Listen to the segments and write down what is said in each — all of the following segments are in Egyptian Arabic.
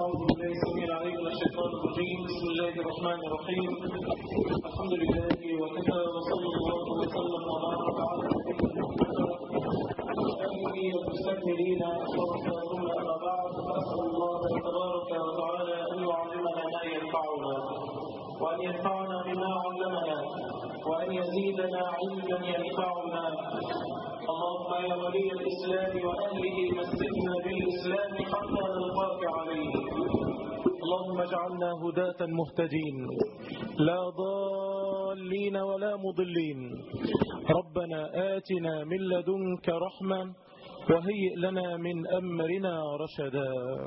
أعوذ بالله السميع العليم من الشيطان الرجيم بسم الله الرحمن الرحيم الحمد لله وكفى وصلى الله وسلم وبارك على آله والمستكملين ثم أما بعد فأسأل الله تبارك وتعالى أن يعلمنا ما ينفعنا وأن ينفعنا بما علمنا وأن يزيدنا علما ينفعنا اللهم يا ولي الإسلام وأهله مسكنا بالإسلام حتى نلقاك عليه اللهم اجعلنا هداة مهتدين لا ضالين ولا مضلين ربنا آتنا من لدنك رحمة وهيئ لنا من أمرنا رشدا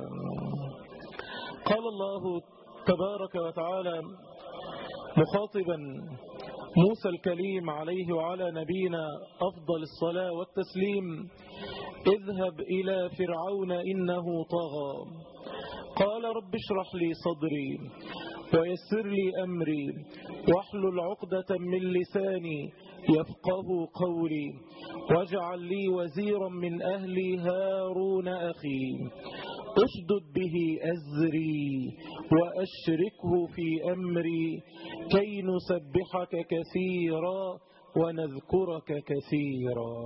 قال الله تبارك وتعالى مخاطبا موسى الكليم عليه وعلى نبينا أفضل الصلاة والتسليم اذهب إلى فرعون إنه طغى قال رب اشرح لي صدري ويسر لي أمري واحلل عقدة من لساني يفقه قولي واجعل لي وزيرا من أهلي هارون أخي أشدد به أزري وأشركه في أمري كي نسبحك كثيرا ونذكرك كثيرا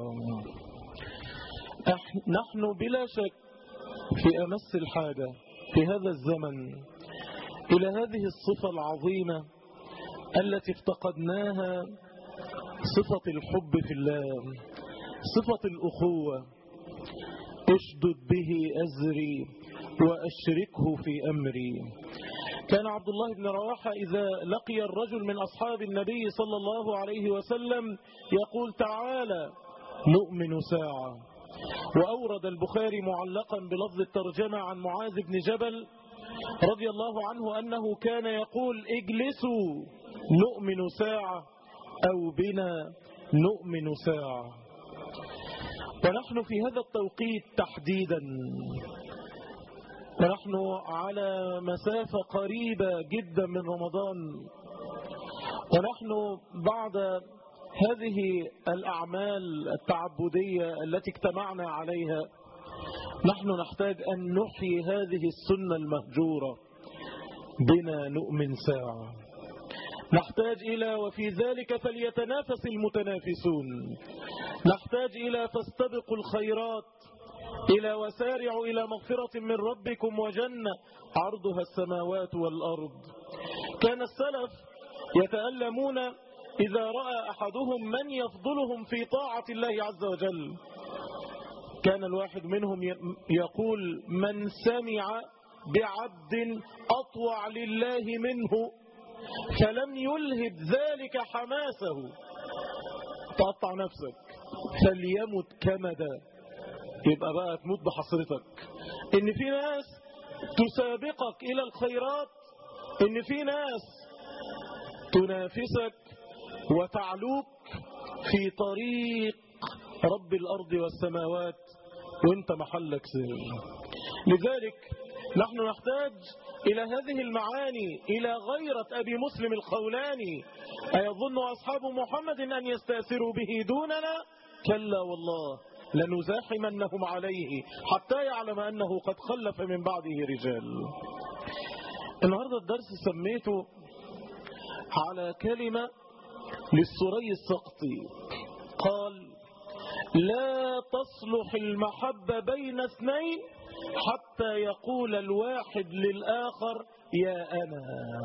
نحن بلا شك في أمس الحاجة في هذا الزمن إلى هذه الصفة العظيمة التي افتقدناها صفة الحب في الله صفة الأخوة اشدد به أزري وأشركه في أمري كان عبد الله بن رواحة إذا لقي الرجل من أصحاب النبي صلى الله عليه وسلم يقول تعالى نؤمن ساعة وأورد البخاري معلقا بلفظ الترجمة عن معاذ بن جبل رضي الله عنه أنه كان يقول اجلسوا نؤمن ساعة أو بنا نؤمن ساعة ونحن في هذا التوقيت تحديدا ونحن على مسافة قريبة جدا من رمضان ونحن بعد هذه الأعمال التعبدية التي اجتمعنا عليها نحن نحتاج أن نحيي هذه السنة المهجورة بنا نؤمن ساعة نحتاج إلى وفي ذلك فليتنافس المتنافسون نحتاج إلى فاستبقوا الخيرات إلى وسارعوا إلى مغفرة من ربكم وجنة عرضها السماوات والأرض كان السلف يتألمون إذا رأى أحدهم من يفضلهم في طاعة الله عز وجل كان الواحد منهم يقول من سمع بعبد أطوع لله منه فلم يلهب ذلك حماسه تقطع نفسك فليمت كمدا يبقى بقى تموت بحسرتك ان في ناس تسابقك الى الخيرات ان في ناس تنافسك وتعلوك في طريق رب الارض والسماوات وانت محلك سر لذلك نحن نحتاج إلى هذه المعاني إلى غيرة أبي مسلم الخولاني أيظن أصحاب محمد أن يستأثروا به دوننا كلا والله لنزاحمنهم عليه حتى يعلم أنه قد خلف من بعده رجال النهاردة الدرس سميته على كلمة للسري السقطي قال لا تصلح المحبة بين اثنين حتى يقول الواحد للآخر يا أنا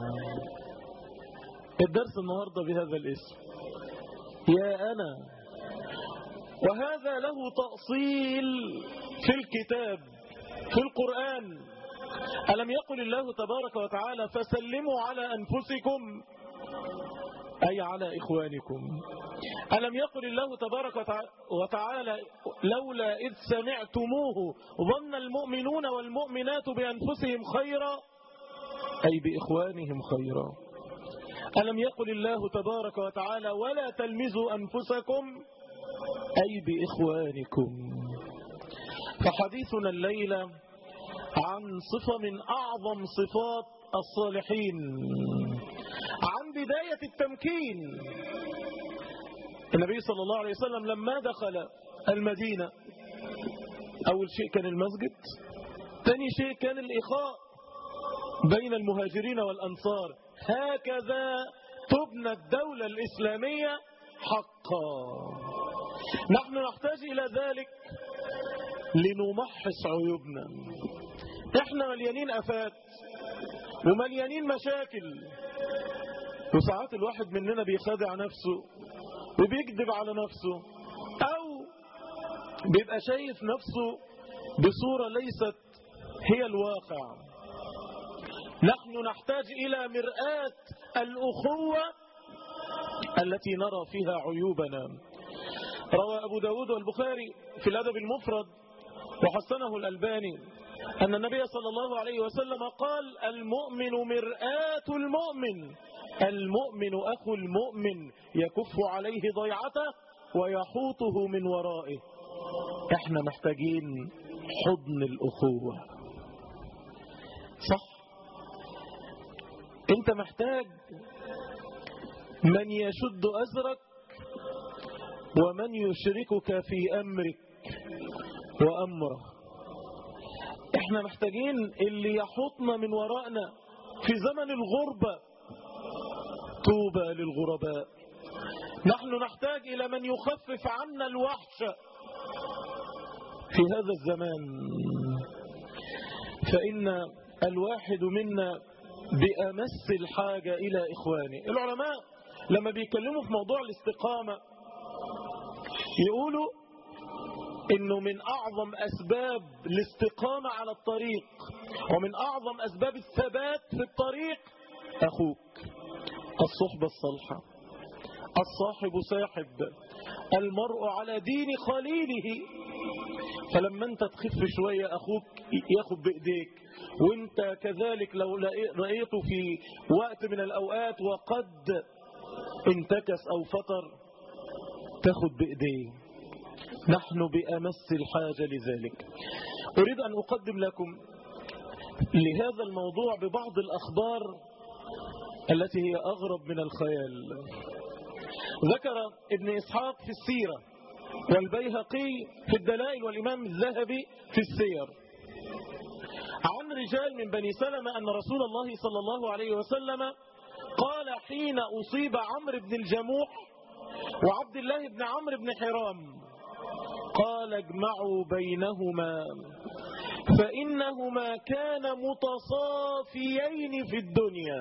الدرس النهاردة بهذا الاسم يا أنا وهذا له تأصيل في الكتاب في القرآن ألم يقل الله تبارك وتعالى فسلموا على أنفسكم أي على إخوانكم ألم يقل الله تبارك وتعالى لولا إذ سمعتموه ظن المؤمنون والمؤمنات بأنفسهم خيرا أي بإخوانهم خيرا ألم يقل الله تبارك وتعالى ولا تلمزوا أنفسكم أي بإخوانكم فحديثنا الليلة عن صفة من أعظم صفات الصالحين عن بداية التمكين النبي صلى الله عليه وسلم لما دخل المدينة أول شيء كان المسجد ثاني شيء كان الإخاء بين المهاجرين والأنصار هكذا تبنى الدولة الإسلامية حقا نحن نحتاج إلى ذلك لنمحص عيوبنا احنا مليانين أفات ومليانين مشاكل وساعات الواحد مننا بيخادع نفسه وبيكذب على نفسه أو بيبقى شايف نفسه بصورة ليست هي الواقع نحن نحتاج إلى مرآة الأخوة التي نرى فيها عيوبنا روى أبو داود والبخاري في الأدب المفرد وحسنه الألباني أن النبي صلى الله عليه وسلم قال المؤمن مرآة المؤمن المؤمن أخو المؤمن يكف عليه ضيعته ويحوطه من ورائه احنا محتاجين حضن الأخوة صح انت محتاج من يشد أزرك ومن يشركك في أمرك وأمره احنا محتاجين اللي يحطنا من وراءنا في زمن الغربة طوبى للغرباء نحن نحتاج إلى من يخفف عنا الوحش في هذا الزمان فإن الواحد منا بأمس الحاجة إلى إخوانه العلماء لما بيتكلموا في موضوع الاستقامة يقولوا انه من اعظم اسباب الاستقامة على الطريق ومن اعظم اسباب الثبات في الطريق اخوك الصحبة الصالحة الصاحب ساحب المرء على دين خليله فلما انت تخف شوية اخوك ياخد بايديك وانت كذلك لو رأيته في وقت من الاوقات وقد انتكس او فطر تاخد بايديه نحن بأمس الحاجة لذلك أريد أن أقدم لكم لهذا الموضوع ببعض الأخبار التي هي أغرب من الخيال ذكر ابن إسحاق في السيرة والبيهقي في الدلائل والإمام الذهبي في السير عن رجال من بني سلمة أن رسول الله صلى الله عليه وسلم قال حين أصيب عمرو بن الجموح وعبد الله بن عمرو بن حرام قال اجمعوا بينهما فإنهما كان متصافيين في الدنيا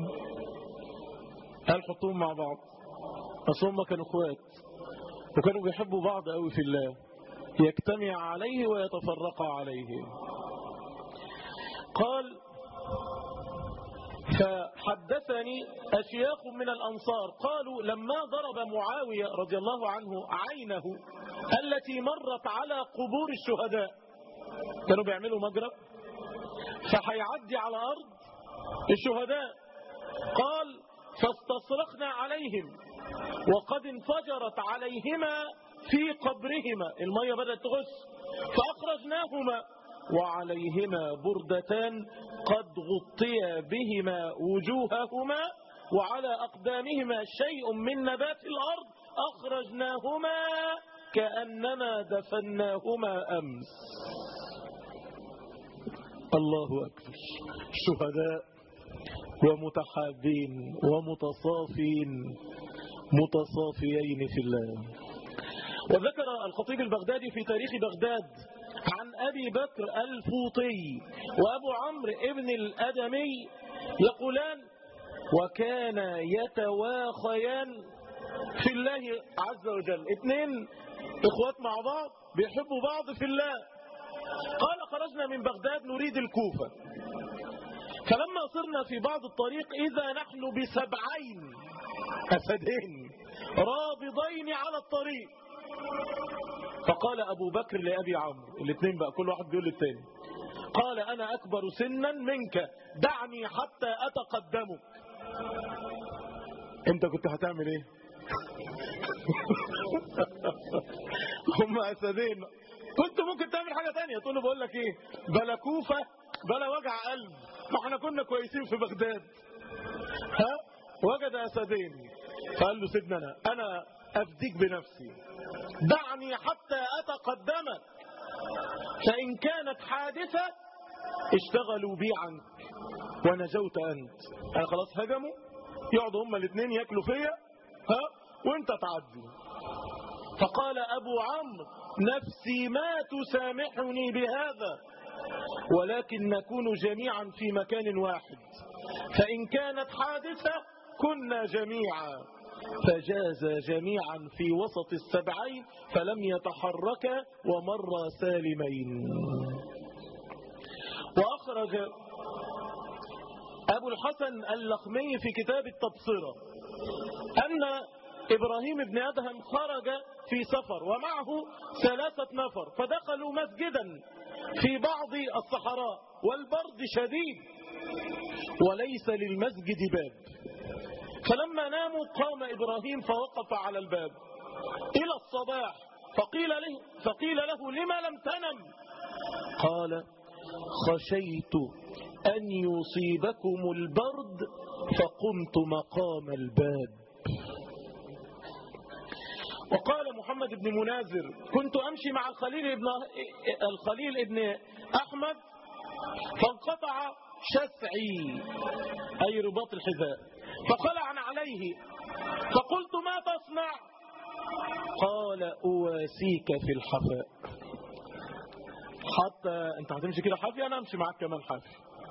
قال حطوهم مع بعض أصل هم كانوا اخوات وكانوا بيحبوا بعض قوي في الله يجتمع عليه ويتفرق عليه قال فحدثني أشياخ من الأنصار قالوا لما ضرب معاوية رضي الله عنه عينه التي مرت على قبور الشهداء كانوا بيعملوا مجرى فهيعدي على أرض الشهداء قال فاستصرخنا عليهم وقد انفجرت عليهما في قبرهما المية بدأت تغش فأخرجناهما وعليهما بردتان قد غطي بهما وجوههما وعلى أقدامهما شيء من نبات الأرض أخرجناهما كأنما دفناهما أمس الله أكبر شهداء ومتحابين ومتصافين متصافيين في الله وذكر الخطيب البغدادي في تاريخ بغداد عن أبي بكر الفوطي وأبو عمرو ابن الأدمي يقولان وكان يتواخيان في الله عز وجل اثنين اخوات مع بعض بيحبوا بعض في الله قال خرجنا من بغداد نريد الكوفة فلما صرنا في بعض الطريق إذا نحن بسبعين أسدين رابضين على الطريق فقال أبو بكر لأبي عمرو الاثنين بقى كل واحد بيقول للتاني قال أنا أكبر سنا منك دعني حتى أتقدمك انت كنت هتعمل ايه هم أسدين كنت ممكن تعمل حاجة تانية تقول له بقول لك ايه بلا كوفة بلا وجع قلب ما احنا كنا كويسين في بغداد ها وجد أسدين فقال له سيدنا أنا أنا أفديك بنفسي دعني حتى أتقدمك فإن كانت حادثة اشتغلوا بي عنك ونجوت أنت أنا خلاص هجموا يقعدوا هما الاثنين ياكلوا فيا ها وانت تعدي فقال أبو عمرو نفسي ما تسامحني بهذا ولكن نكون جميعا في مكان واحد فإن كانت حادثة كنا جميعا فجاز جميعا في وسط السبعين فلم يتحركا ومر سالمين وأخرج أبو الحسن اللخمي في كتاب التبصرة أن إبراهيم بن أدهم خرج في سفر ومعه ثلاثة نفر فدخلوا مسجدا في بعض الصحراء والبرد شديد وليس للمسجد باب فلما ناموا قام إبراهيم فوقف على الباب إلى الصباح فقيل له, فقيل له لما لم تنم قال خشيت أن يصيبكم البرد فقمت مقام الباب وقال محمد بن منازر كنت أمشي مع الخليل ابن, الخليل ابن أحمد فانقطع شسعي أي رباط الحذاء فخلع عليه فقلت ما تصنع قال أواسيك في الحفاء حتى انت هتمشي كده حافي انا امشي معاك كمان حافي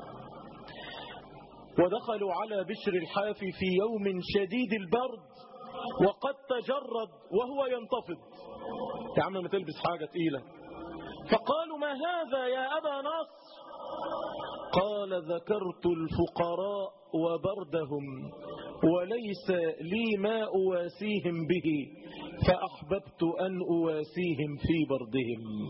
ودخلوا على بشر الحافي في يوم شديد البرد وقد تجرد وهو ينتفض يا عم ما تلبس حاجة تقيلة فقالوا ما هذا يا أبا نصر قال ذكرت الفقراء وبردهم وليس لي ما أواسيهم به فأحببت أن أواسيهم في بردهم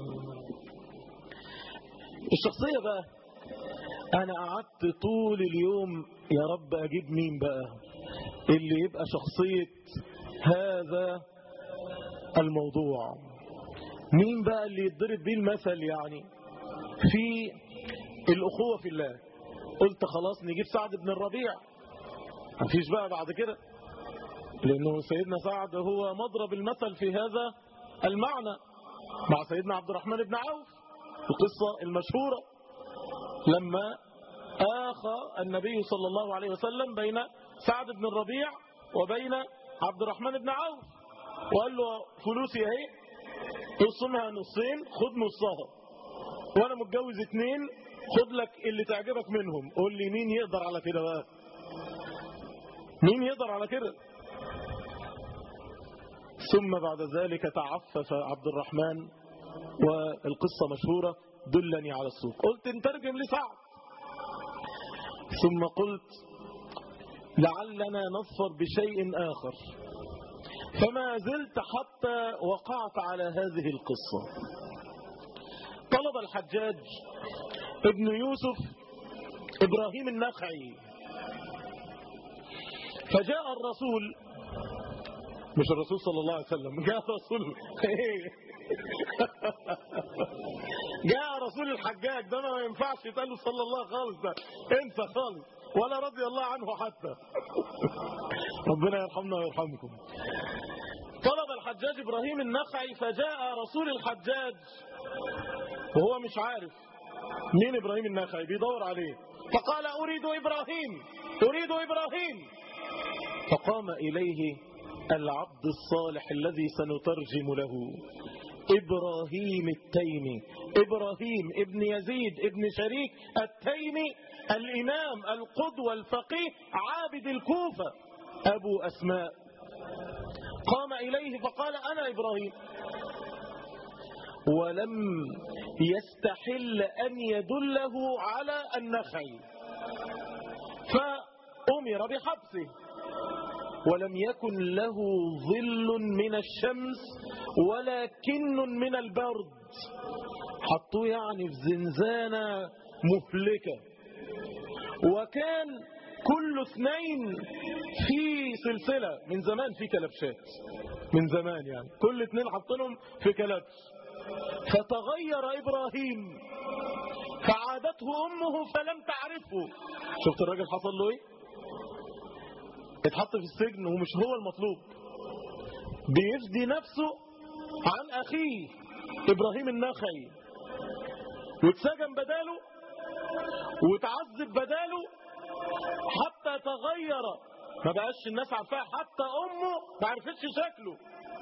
الشخصية بقى أنا قعدت طول اليوم يا رب أجيب مين بقى اللي يبقى شخصية هذا الموضوع مين بقى اللي يضرب بيه المثل يعني في الأخوة في الله قلت خلاص نجيب سعد بن الربيع مفيش بقى بعد كده لأنه سيدنا سعد هو مضرب المثل في هذا المعنى مع سيدنا عبد الرحمن بن عوف القصة المشهورة لما آخى النبي صلى الله عليه وسلم بين سعد بن الربيع وبين عبد الرحمن بن عوف وقال له فلوسي اهي اقسمها نصين خد نصها وانا متجوز اتنين خد لك اللي تعجبك منهم قول لي مين يقدر على كده بقى مين يقدر على كده ثم بعد ذلك تعفف عبد الرحمن والقصة مشهورة دلني على السوق قلت انترجم لسعد ثم قلت لعلنا نظفر بشيء آخر فما زلت حتى وقعت على هذه القصة طلب الحجاج ابن يوسف إبراهيم النخعي فجاء الرسول مش الرسول صلى الله عليه وسلم جاء رسول جاء رسول الحجاج ده ما ينفعش يتقال له صلى الله خالص ده انسى خالص ولا رضي الله عنه حتى ربنا يرحمنا ويرحمكم طلب الحجاج إبراهيم النخعي فجاء رسول الحجاج وهو مش عارف مين إبراهيم النخعي بيدور عليه فقال أريد إبراهيم أريد إبراهيم فقام إليه العبد الصالح الذي سنترجم له إبراهيم التيمي إبراهيم ابن يزيد ابن شريك التيمي الإمام القدوة الفقيه عابد الكوفة أبو أسماء قام إليه فقال أنا إبراهيم ولم يستحل أن يدله على النخل فأمر بحبسه ولم يكن له ظل من الشمس ولا كن من البرد حطوه يعني في زنزانة مهلكة وكان كل اثنين في سلسلة من زمان في كلبشات من زمان يعني كل اثنين حطنهم في كلبش فتغير إبراهيم فعادته أمه فلم تعرفه شفت الراجل حصل له ايه اتحط في السجن ومش هو المطلوب بيفدي نفسه عن أخيه إبراهيم النخعي واتسجن بداله وتعذب بداله حتى تغير ما بقاش الناس عارفاه حتى أمه ما عرفتش شكله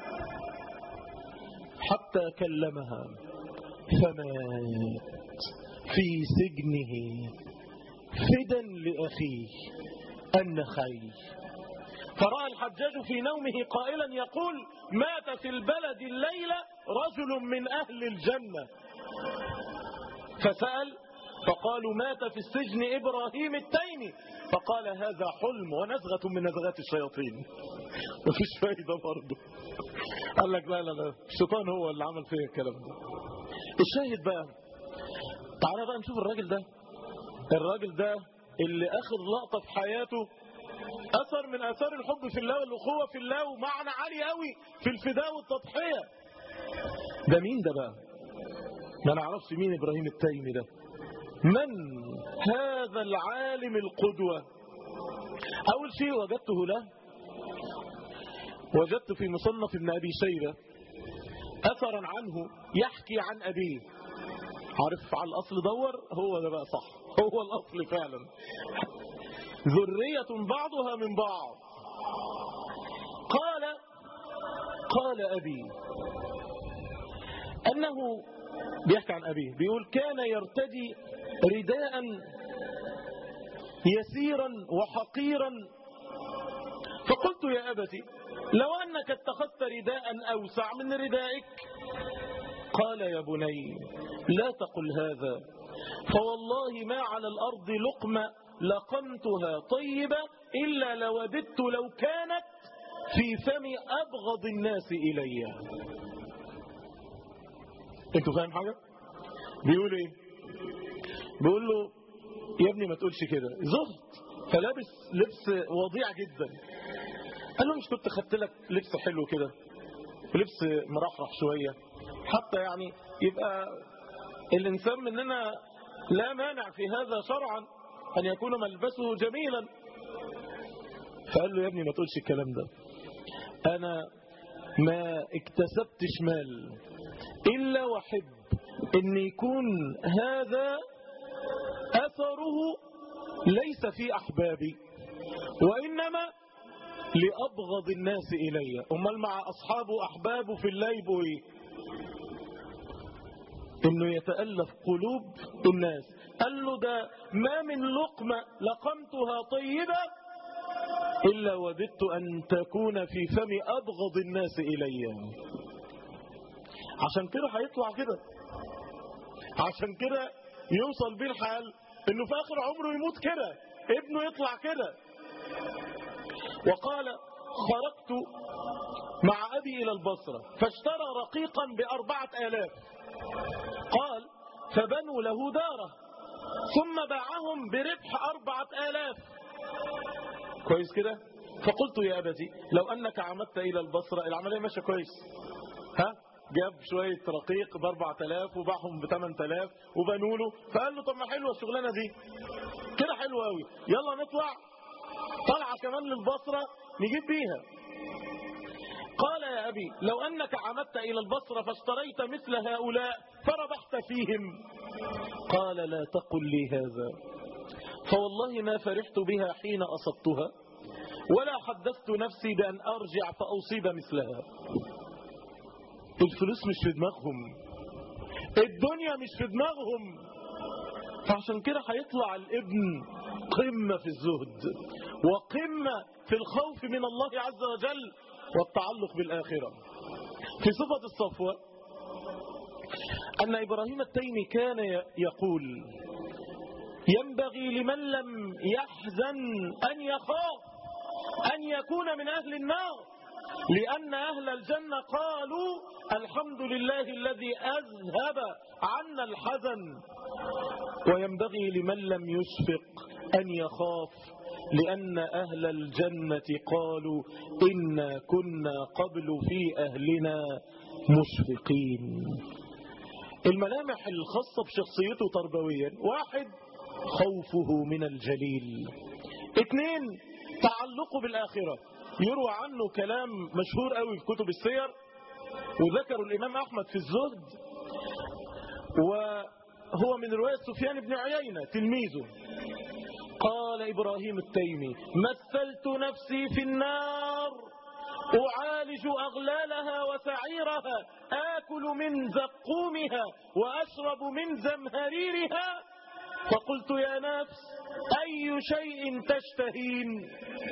حتى كلمها فمات في سجنه فدا لأخيه النخعي فرأى الحجاج في نومه قائلا يقول مات في البلد الليلة رجل من أهل الجنة فسأل فقالوا مات في السجن إبراهيم التيمي فقال هذا حلم ونزغة من نزغات الشياطين مفيش فايدة برضه قال لك لا لا لا الشيطان هو اللي عمل فيا الكلام ده الشاهد بقى تعالى بقى نشوف الراجل ده الراجل ده اللي آخر لقطة في حياته أثر من أثار الحب في الله والأخوة في الله ومعنى عالي قوي في الفداء والتضحية ده مين ده بقى ما نعرفش مين إبراهيم التيمي ده من هذا العالم القدوة أول شيء وجدته له وجدت في مصنف ابن أبي شيبة أثرا عنه يحكي عن أبيه عارف على الأصل دور هو ده بقى صح هو الأصل فعلا ذرية بعضها من بعض قال قال أبي أنه بيحكي عن أبيه بيقول كان يرتدي رداء يسيرا وحقيرا فقلت يا أبتي لو أنك اتخذت رداء أوسع من ردائك قال يا بني لا تقل هذا فوالله ما على الأرض لقمة لقمتها طيبة إلا لوددت لو كانت في فم أبغض الناس إلي انتوا فاهم حاجة بيقول ايه بيقول له يا ابني ما تقولش كده زهد فلابس لبس وضيع جدا قال له مش كنت خدت لك لبس حلو كده ولبس مرحرح شوية حتى يعني يبقى الإنسان مننا لا مانع في هذا شرعا أن يكون ملبسه جميلا فقال له يا ابني ما تقولش الكلام ده أنا ما اكتسبتش مال إلا وحب أن يكون هذا أثره ليس في أحبابي وإنما لأبغض الناس إلي أمال مع أصحابه أحبابه في الله يبقوا إيه انه يتألف قلوب الناس قال له ده ما من لقمة لقمتها طيبة إلا وددت أن تكون في فم أبغض الناس إلي عشان كده هيطلع كده عشان كده يوصل بيه الحال انه في اخر عمره يموت كده ابنه يطلع كده وقال خرجت مع ابي الى البصرة فاشترى رقيقا باربعة الاف قال فبنوا له داره ثم باعهم بربح أربعة آلاف كويس كده فقلت يا أبتي لو أنك عمدت إلى البصرة العملية ماشية كويس ها جاب شوية رقيق بأربعة آلاف وباعهم بثمان آلاف وبنوا له فقال له طب ما حلوة الشغلانة دي كده حلوة قوي يلا نطلع طلعة كمان للبصرة نجيب بيها قال يا أبي لو أنك عمدت إلى البصرة فاشتريت مثل هؤلاء فربحت فيهم قال لا تقل لي هذا فوالله ما فرحت بها حين أصبتها ولا حدثت نفسي بأن أرجع فأصيب مثلها الفلوس مش في دماغهم الدنيا مش في دماغهم فعشان كده هيطلع الابن قمة في الزهد وقمة في الخوف من الله عز وجل والتعلق بالآخرة في صفة الصفوة أن إبراهيم التيمي كان يقول ينبغي لمن لم يحزن أن يخاف أن يكون من أهل النار لأن أهل الجنة قالوا الحمد لله الذي أذهب عنا الحزن وينبغي لمن لم يشفق أن يخاف لأن أهل الجنة قالوا إنا كنا قبل في أهلنا مشفقين الملامح الخاصة بشخصيته تربويا واحد خوفه من الجليل اثنين تعلقه بالآخرة يروى عنه كلام مشهور قوي في كتب السير وذكروا الإمام أحمد في الزهد وهو من رواية سفيان بن عيينة تلميذه قال إبراهيم التيمي مثلت نفسي في النار أعالج أغلالها وسعيرها آكل من زقومها وأشرب من زمهريرها فقلت يا نفس أي شيء تشتهين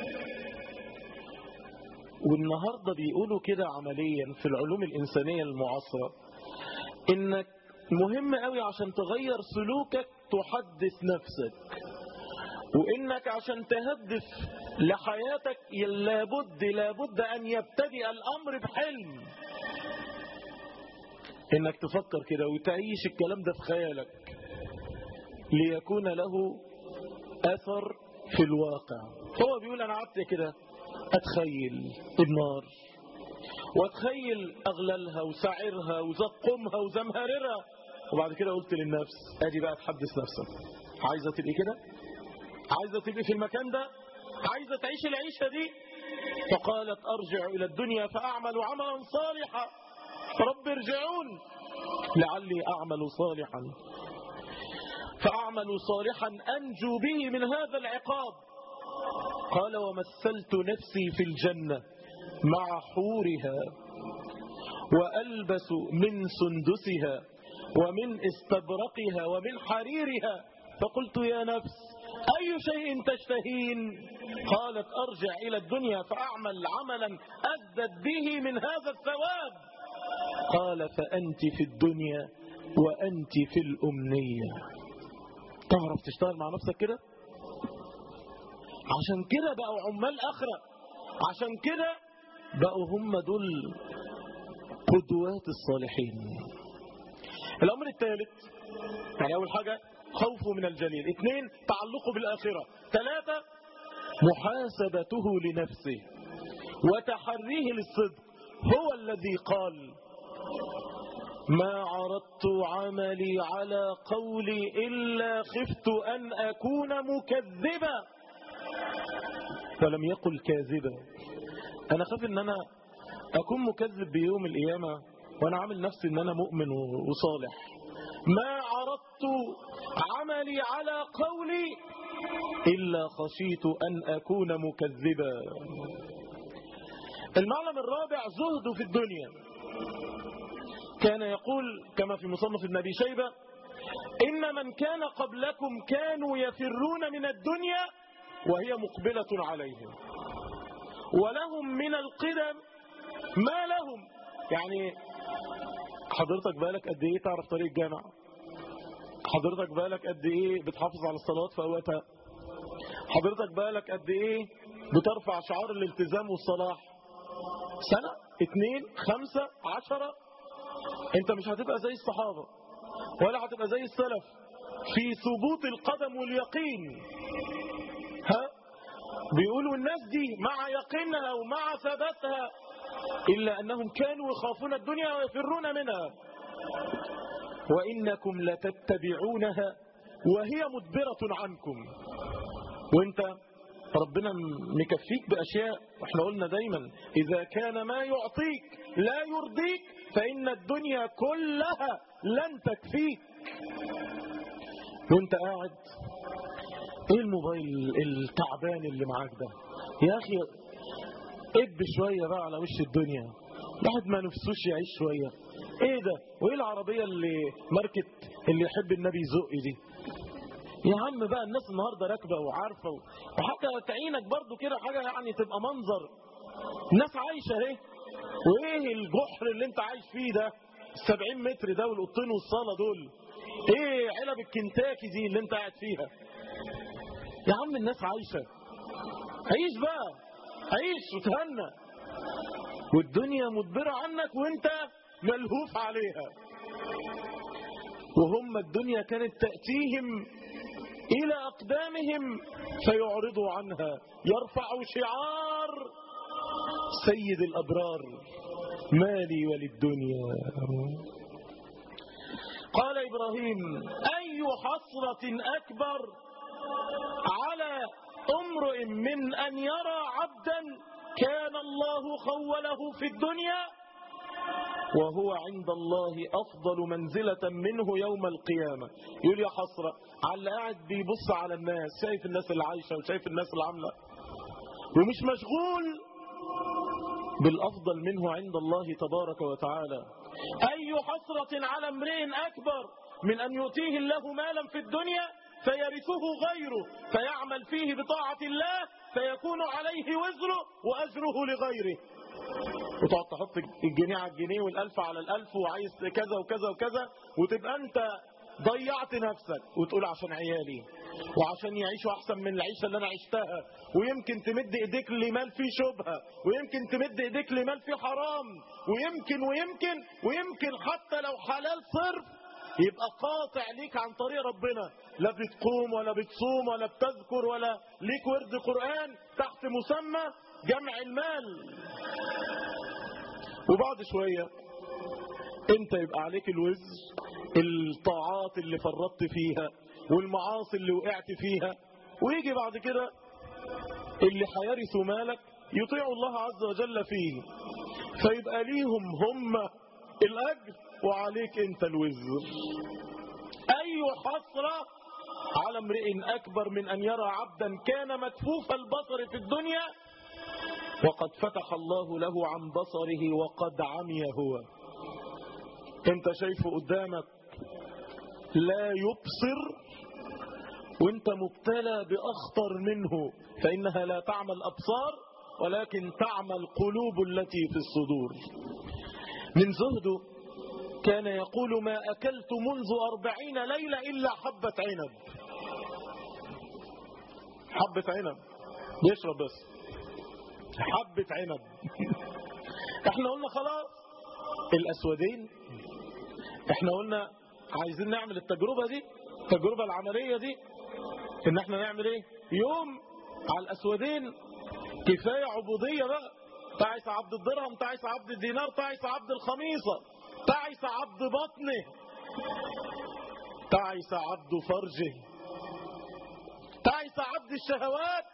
والنهاردة بيقولوا كده عمليا في العلوم الإنسانية المعاصرة إنك مهم قوي عشان تغير سلوكك تحدث نفسك وإنك عشان تهدف لحياتك لابد لابد أن يبتدئ الأمر بحلم إنك تفكر كده وتعيش الكلام ده في خيالك ليكون له أثر في الواقع هو بيقول أنا قعدت كده أتخيل النار واتخيل أغلالها وسعرها وزقمها وزمهررها وبعد كده قلت للنفس أدي بقى تحدث نفسك عايزة تبقي كده عايزة تبقي في المكان ده عايزة تعيش العيشة دي فقالت أرجع إلى الدنيا فأعمل عملا صالحا رب ارجعون لعلي أعمل صالحا فأعمل صالحا أنجو به من هذا العقاب قال ومثلت نفسي في الجنة مع حورها وألبس من سندسها ومن استبرقها ومن حريرها فقلت يا نفس أي شيء تشتهين قالت أرجع إلى الدنيا فأعمل عملا أزدد به من هذا الثواب قال فأنت في الدنيا وأنت في الأمنية تعرف تشتغل مع نفسك كده عشان كده بقوا عمال آخرة عشان كده بقوا هم دول قدوات الصالحين الأمر الثالث يعني أول حاجة خوفه من الجليل اثنين تعلقه بالآخرة ثلاثة محاسبته لنفسه وتحريه للصدق هو الذي قال ما عرضت عملي على قولي إلا خفت أن أكون مكذبا ولم يقل كاذبا أنا خاف أن أنا أكون مكذب بيوم القيامة وأنا عامل نفسي أن أنا مؤمن وصالح ما عرضت عملي على قولي إلا خشيت أن أكون مكذبا المعلم الرابع زهد في الدنيا كان يقول كما في مصنف ابن أبي شيبة إن من كان قبلكم كانوا يفرون من الدنيا وهي مقبلة عليهم ولهم من القدم ما لهم يعني حضرتك بالك قد ايه تعرف طريق الجامع حضرتك بالك قد ايه بتحافظ على الصلاة في اوقاتها حضرتك بالك قد ايه بترفع شعار الالتزام والصلاح سنة اتنين خمسة عشرة انت مش هتبقى زي الصحابة ولا هتبقى زي السلف في ثبوت القدم واليقين ها بيقولوا الناس دي مع يقينها ومع ثباتها إلا أنهم كانوا يخافون الدنيا ويفرون منها وإنكم لتتبعونها وهي مدبرة عنكم وانت ربنا مكفيك بأشياء واحنا قلنا دايما إذا كان ما يعطيك لا يرضيك فإن الدنيا كلها لن تكفيك وانت قاعد ايه الموبايل التعبان اللي معاك ده يا اخي اب شوية بقى على وش الدنيا واحد ما نفسوش يعيش شوية ايه ده وايه العربية اللي ماركة اللي يحب النبي يزق دي يا عم بقى الناس النهاردة راكبة وعارفة وحتى تعينك برضو كده حاجة يعني تبقى منظر الناس عايشة اهي وايه الجحر اللي انت عايش فيه ده السبعين متر ده والقطين والصالة دول ايه علب الكنتاكي دي اللي انت قاعد فيها يا عم الناس عايشة عيش بقى عيش وتهنى والدنيا مدبرة عنك وانت ملهوف عليها وهم الدنيا كانت تأتيهم إلى أقدامهم فيعرضوا عنها يرفعوا شعار سيد الأبرار مالي وللدنيا قال إبراهيم أي حسرة أكبر على امرئ من أن يرى عبدا كان الله خوله في الدنيا وهو عند الله أفضل منزلة منه يوم القيامة يقول يا حسرة على اللي قاعد بيبص على الناس شايف الناس اللي عايشة وشايف الناس اللي عاملة ومش مشغول بالأفضل منه عند الله تبارك وتعالى أي حسرة على امرئ أكبر من أن يؤتيه الله مالا في الدنيا فيرثه غيره فيعمل فيه بطاعة الله فيكون عليه وزره وأجره لغيره وتقعد تحط الجنيه على الجنيه والألف على الألف وعايز كذا وكذا وكذا وتبقى أنت ضيعت نفسك وتقول عشان عيالي وعشان يعيشوا أحسن من العيشة اللي أنا عشتها ويمكن تمد إيديك لمال فيه شبهة ويمكن تمد إيديك لمال فيه حرام ويمكن ويمكن ويمكن حتى لو حلال صرف يبقى قاطع ليك عن طريق ربنا لا بتقوم ولا بتصوم ولا بتذكر ولا ليك ورد قرآن تحت مسمى جمع المال وبعد شوية انت يبقى عليك الوزر الطاعات اللي فرطت فيها والمعاصي اللي وقعت فيها ويجي بعد كده اللي هيرثوا مالك يطيعوا الله عز وجل فيه فيبقى ليهم هم الأجر وعليك انت الوزر أي حسرة على امرئ أكبر من أن يرى عبدا كان مكفوف البصر في الدنيا وقد فتح الله له عن بصره وقد عمي هو انت شايفه قدامك لا يبصر وانت مبتلى بأخطر منه فإنها لا تعمى الأبصار ولكن تعمى القلوب التي في الصدور من زهده كان يقول ما أكلت منذ أربعين ليلة إلا حبة عنب حبة عنب يشرب بس حبة عنب احنا قلنا خلاص الأسودين احنا قلنا عايزين نعمل التجربة دي التجربة العملية دي ان احنا نعمل ايه يوم على الأسودين كفاية عبودية بقى تعيس عبد الدرهم تعيس عبد الدينار تعيس عبد الخميصة تعيس عبد بطنه تعيس عبد فرجه تعيس عبد الشهوات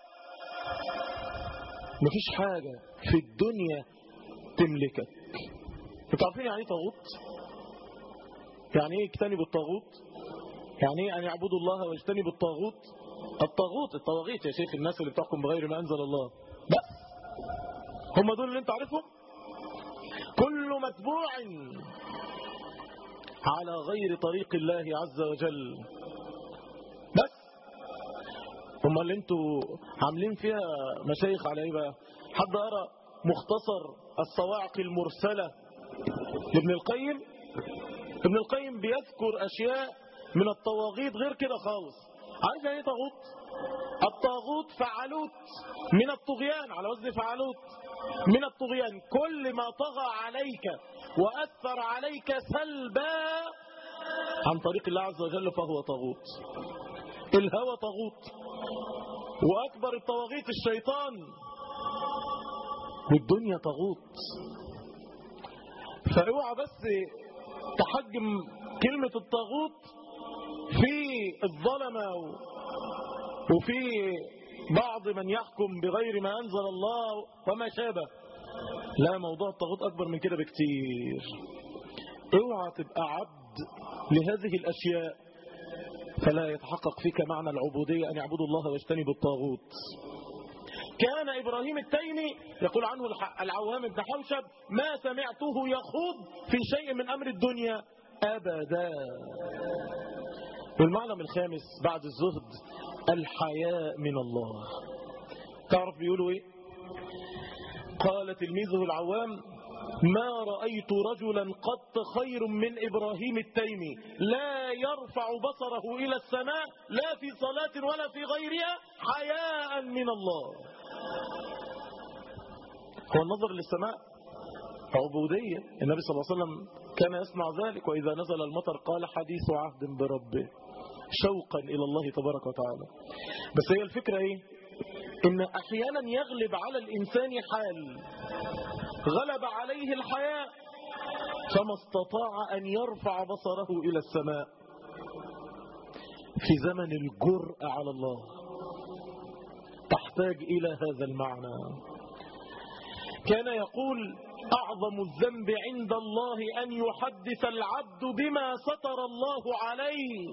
مفيش حاجة في الدنيا تملكك انتوا عارفين يعني ايه طاغوت يعني ايه اجتنبوا الطاغوت يعني ايه ان يعبدوا الله واجتنبوا الطاغوت الطاغوت الطواغيت يا شيخ الناس اللي بتحكم بغير ما انزل الله بس هم دول اللي انت عارفهم كل متبوع على غير طريق الله عز وجل بس هم اللي انتوا عاملين فيها مشايخ على ايه بقى حد قرا مختصر الصواعق المرسلة لابن القيم ابن القيم بيذكر اشياء من الطواغيت غير كده خالص عارف يعني ايه طاغوت الطاغوت فعلوت من الطغيان على وزن فعلوت من الطغيان كل ما طغى عليك وأثر عليك سلبا عن طريق الله عز وجل فهو طاغوت الهوى طاغوت وأكبر الطواغيت الشيطان والدنيا طاغوت فاوعى بس تحجم كلمة الطاغوت في الظلمة وفي بعض من يحكم بغير ما أنزل الله وما شابه لا موضوع الطاغوت أكبر من كده بكتير اوعى تبقى عبد لهذه الأشياء فلا يتحقق فيك معنى العبودية أن يعبدوا الله واجتنبوا الطاغوت كان إبراهيم التيمي يقول عنه العوام بن حوشب ما سمعته يخوض في شيء من أمر الدنيا أبدا والمعلم الخامس بعد الزهد الحياء من الله تعرف بيقولوا ايه قال تلميذه العوام ما رأيت رجلا قط خير من إبراهيم التيمي لا يرفع بصره إلى السماء لا في صلاة ولا في غيرها حياء من الله هو النظر للسماء عبودية النبي صلى الله عليه وسلم كان يصنع ذلك وإذا نزل المطر قال حديث عهد بربه شوقا إلى الله تبارك وتعالى بس هي الفكرة إيه إن أحيانا يغلب على الإنسان حال غلب عليه الحياء فما استطاع أن يرفع بصره إلى السماء في زمن الجرأة على الله تحتاج إلى هذا المعنى كان يقول أعظم الذنب عند الله أن يحدث العبد بما ستر الله عليه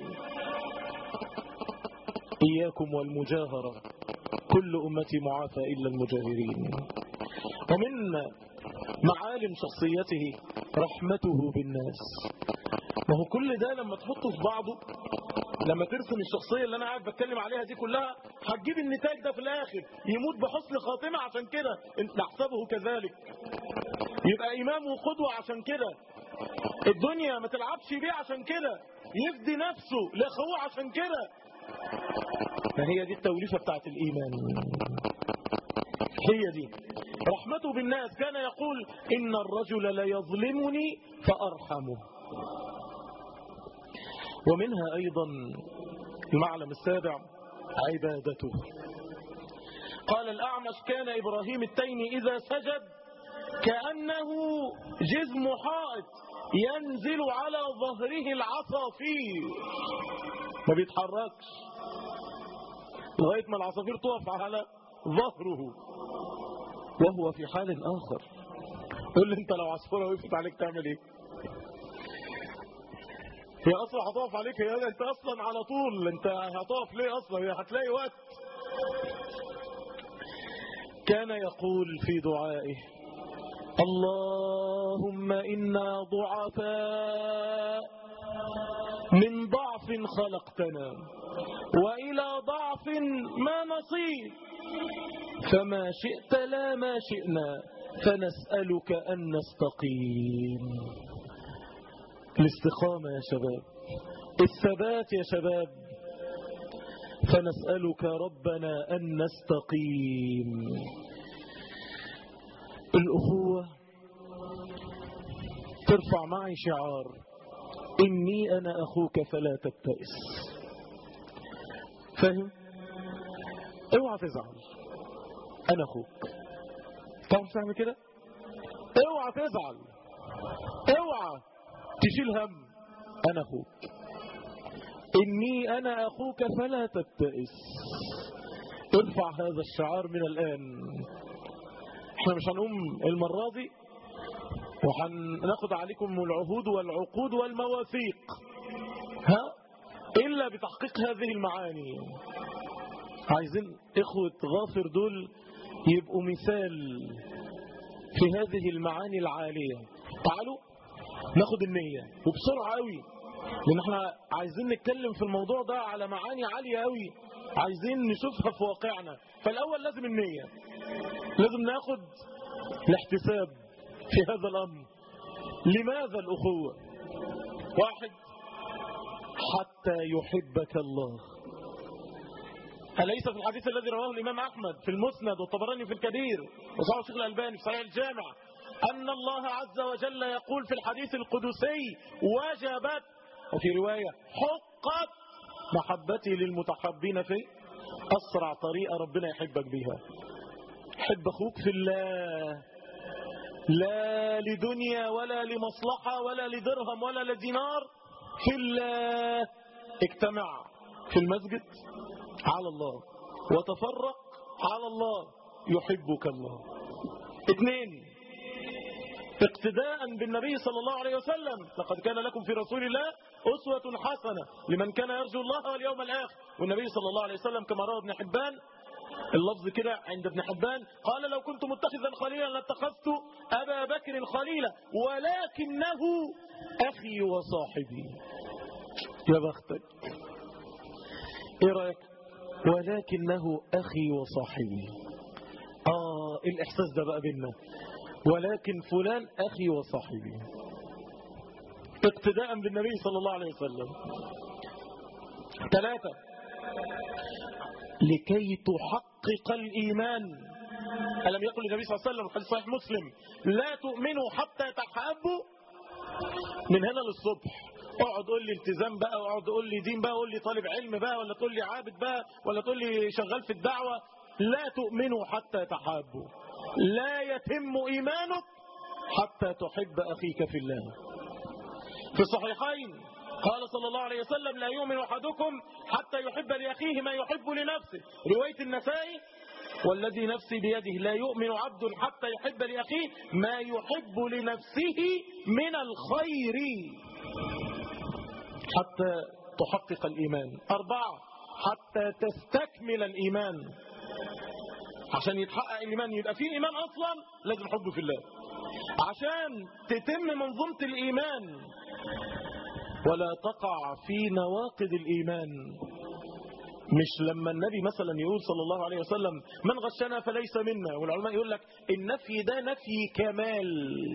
إياكم والمجاهرة كل أمتي معافى إلا المجاهرين ومن معالم شخصيته رحمته بالناس ما هو كل ده لما تحطه في بعضه لما ترسم الشخصية اللي أنا قاعد بتكلم عليها دي كلها هتجيب النتاج ده في الآخر يموت بحسن خاتمة عشان كده نحسبه كذلك يبقى إمام وقدوة عشان كده الدنيا ما تلعبش بيه عشان كده يفدي نفسه لأخوه عشان كده ما هي دي التوليفة بتاعت الإيمان هي دي رحمته بالناس كان يقول إن الرجل لا يظلمني فأرحمه ومنها أيضا المعلم السابع عبادته قال الأعمش كان إبراهيم التيمي إذا سجد كأنه جزم حائط ينزل على ظهره العصافير ما بيتحركش لغاية ما العصافير تقف على ظهره وهو في حال آخر قول لي انت لو عصفورة وقفت عليك تعمل ايه هي اصلا هتقف عليك هي انت اصلا على طول انت هتقف ليه اصلا هي هتلاقي وقت كان يقول في دعائه اللهم إنا ضعفاء من ضعف خلقتنا وإلى ضعف ما نصيب فما شئت لا ما شئنا فنسألك أن نستقيم الاستقامة يا شباب الثبات يا شباب فنسألك ربنا أن نستقيم الأخوة ترفع معي شعار إني أنا أخوك فلا تبتئس فاهم؟ اوعى تزعل أنا أخوك تعرف تعمل كده؟ اوعى تزعل اوعى تشيل هم أنا أخوك إني أنا أخوك فلا تبتئس ارفع هذا الشعار من الآن احنا مش هنقوم المرة دي وهناخد عليكم العهود والعقود والمواثيق ها إلا بتحقيق هذه المعاني عايزين إخوة غافر دول يبقوا مثال في هذه المعاني العالية تعالوا ناخد النية وبسرعة قوي لأن احنا عايزين نتكلم في الموضوع ده على معاني عالية قوي عايزين نشوفها في واقعنا فالأول لازم النية لازم ناخد الاحتساب في هذا الأمر لماذا الأخوة واحد حتى يحبك الله أليس في الحديث الذي رواه الإمام أحمد في المسند والطبراني في الكبير وصححه الشيخ الألباني في صحيح الجامع أن الله عز وجل يقول في الحديث القدسي وجبت وفي رواية حقت محبتي للمتحبين في أسرع طريقة ربنا يحبك بها حب أخوك في الله لا لدنيا ولا لمصلحة ولا لدرهم ولا لدينار في الله اجتمع في المسجد على الله وتفرق على الله يحبك الله اثنين اقتداء بالنبي صلى الله عليه وسلم لقد كان لكم في رسول الله أسوة حسنة لمن كان يرجو الله واليوم الآخر والنبي صلى الله عليه وسلم كما روى ابن حبان اللفظ كده عند ابن حبان قال لو كنت متخذا خليلا لاتخذت أبا بكر خليلا ولكنه أخي وصاحبي يا بختك ايه رأيك ولكنه أخي وصاحبي آه الإحساس ده بقى بينا ولكن فلان أخي وصاحبي اقتداء بالنبي صلى الله عليه وسلم ثلاثة لكي تحقق الإيمان ألم يقل النبي صلى الله عليه وسلم في صحيح مسلم لا تؤمنوا حتى تحابوا من هنا للصبح اقعد قول لي التزام بقى واقعد قول لي دين بقى قول لي طالب علم بقى ولا تقول لي عابد بقى ولا تقول لي شغال في الدعوة لا تؤمنوا حتى تحابوا لا يتم إيمانك حتى تحب أخيك في الله في الصحيحين قال صلى الله عليه وسلم لا يؤمن أحدكم حتى يحب لأخيه ما يحب لنفسه رواية النسائي والذي نفسي بيده لا يؤمن عبد حتى يحب لأخيه ما يحب لنفسه من الخير حتى تحقق الإيمان أربعة حتى تستكمل الإيمان عشان يتحقق الإيمان يبقى فيه إيمان أصلا لازم حب في الله عشان تتم منظومة الإيمان ولا تقع في نواقض الإيمان مش لما النبي مثلا يقول صلى الله عليه وسلم من غشنا فليس منا والعلماء يقول لك النفي ده نفي كمال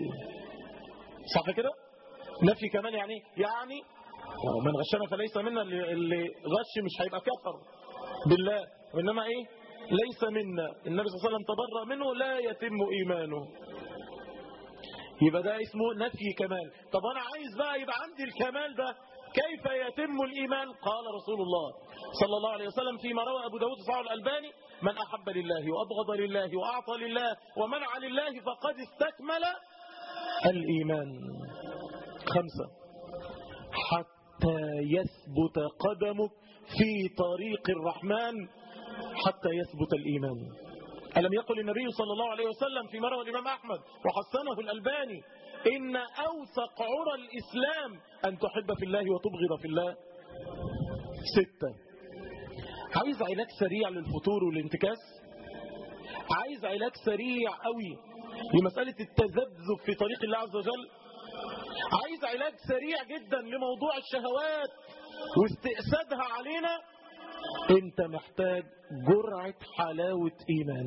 صح كده نفي كمال يعني يعني من غشنا فليس منا اللي غش مش هيبقى كفر بالله وإنما إيه ليس منا النبي صلى الله عليه وسلم تبرأ منه لا يتم إيمانه يبقى ده اسمه نفي كمال طب أنا عايز بقى يبقى عندي الكمال ده كيف يتم الإيمان قال رسول الله صلى الله عليه وسلم فيما روى أبو داود صحيح الألباني من أحب لله وأبغض لله وأعطى لله ومنع لله فقد استكمل الإيمان خمسة حتى يثبت قدمك في طريق الرحمن حتى يثبت الإيمان ألم يقل النبي صلى الله عليه وسلم في روى الإمام أحمد وحسنه الألباني إن أوثق عرى الإسلام أن تحب في الله وتبغض في الله ستة عايز علاج سريع للفتور والانتكاس عايز علاج سريع قوي لمسألة التذبذب في طريق الله عز وجل عايز علاج سريع جدا لموضوع الشهوات واستئسادها علينا انت محتاج جرعة حلاوة ايمان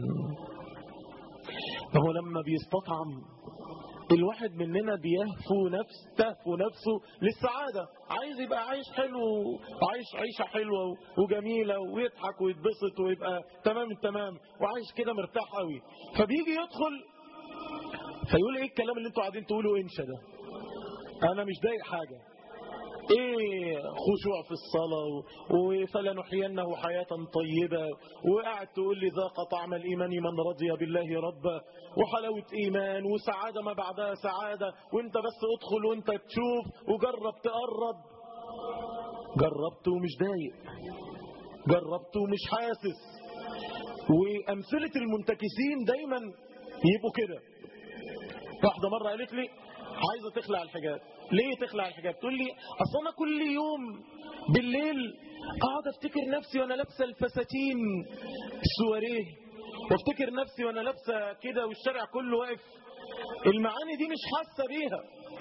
هو لما بيستطعم الواحد مننا بيهفو نفس تهفو نفسه للسعادة عايز يبقى عايش حلو وعايش عيشة حلوة وجميلة ويضحك ويتبسط ويبقى تمام التمام وعايش كده مرتاح قوي فبيجي يدخل فيقول ايه الكلام اللي انتوا قاعدين تقولوا انشا ده انا مش ضايق حاجة ايه خشوع في الصلاة فلنحيينه حياة طيبة وقاعد تقول لي ذاق طعم الإيمان من رضي بالله ربا وحلاوة إيمان وسعادة ما بعدها سعادة وانت بس ادخل وانت تشوف وجرب تقرب جربت ومش ضايق جربت ومش حاسس وأمثلة المنتكسين دايما يبقوا كده واحدة مرة قالت لي عايزة تخلع الحجاب ليه تخلع الحجاب تقول لي اصل انا كل يوم بالليل اقعد افتكر نفسي وانا لابسه الفساتين السواريه وافتكر نفسي وانا لابسه كده والشارع كله واقف المعاني دي مش حاسه بيها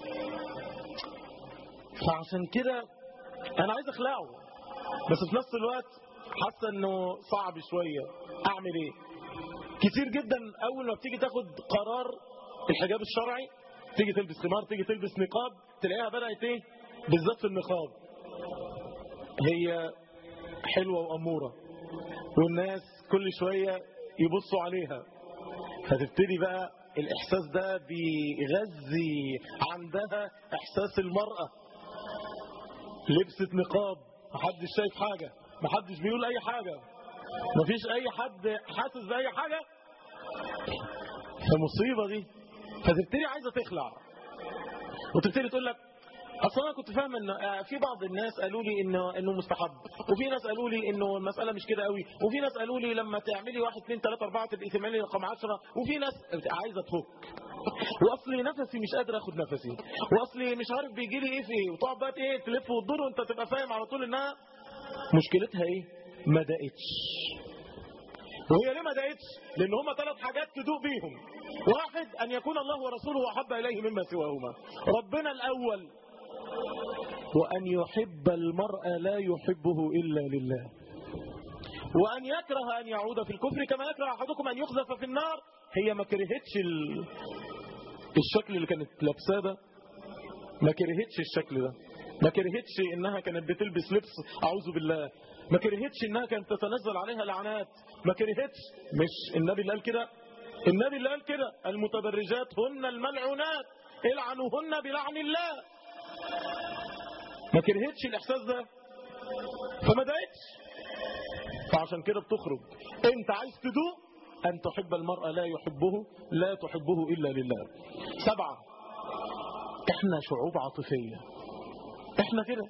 فعشان كده انا عايز اخلعه بس في نفس الوقت حاسه انه صعب شويه اعمل ايه كتير جدا اول ما بتيجي تاخد قرار الحجاب الشرعي تيجي تلبس خمار تيجي تلبس نقاب تلاقيها بدأت ايه بالذات في النقاب هي حلوة وأمورة والناس كل شوية يبصوا عليها فتبتدي بقى الإحساس ده بيغذي عندها إحساس المرأة لبست نقاب محدش شايف حاجة محدش بيقول أي حاجة مفيش أي حد حاسس بأي حاجة فمصيبة دي فتبتدي عايزة تخلع وتبتدي تقول لك اصل انا كنت فاهم ان في بعض الناس قالوا لي انه انه مستحب وفي ناس قالوا لي انه المساله مش كده قوي وفي ناس قالوا لي لما تعملي 1 2 3 4 تبقي تعملي رقم 10 وفي ناس عايزه تفك واصلي نفسي مش قادر اخد نفسي واصلي مش عارف بيجي لي ايه في ايه وتقعد بقى ايه تلف وتدور وانت تبقى فاهم على طول انها مشكلتها ايه ما دقتش وهي ليه ما دقتش لان هما ثلاث حاجات تدوق بيهم واحد ان يكون الله ورسوله احب اليه مما سواهما ربنا الاول وان يحب المرء لا يحبه الا لله وان يكره ان يعود في الكفر كما يكره احدكم ان يقذف في النار هي ما كرهتش ال... الشكل اللي كانت لابساه ده ما كرهتش الشكل ده ما كرهتش انها كانت بتلبس لبس اعوذ بالله ما كرهتش انها كانت تتنزل عليها لعنات ما كرهتش مش النبي اللي قال كده النبي اللي قال كده المتبرجات هن الملعونات العنوهن بلعن الله ما كرهتش الاحساس ده فما دقتش فعشان كده بتخرج انت عايز تدوق ان تحب المرأة لا يحبه لا تحبه الا لله سبعة احنا شعوب عاطفية احنا كده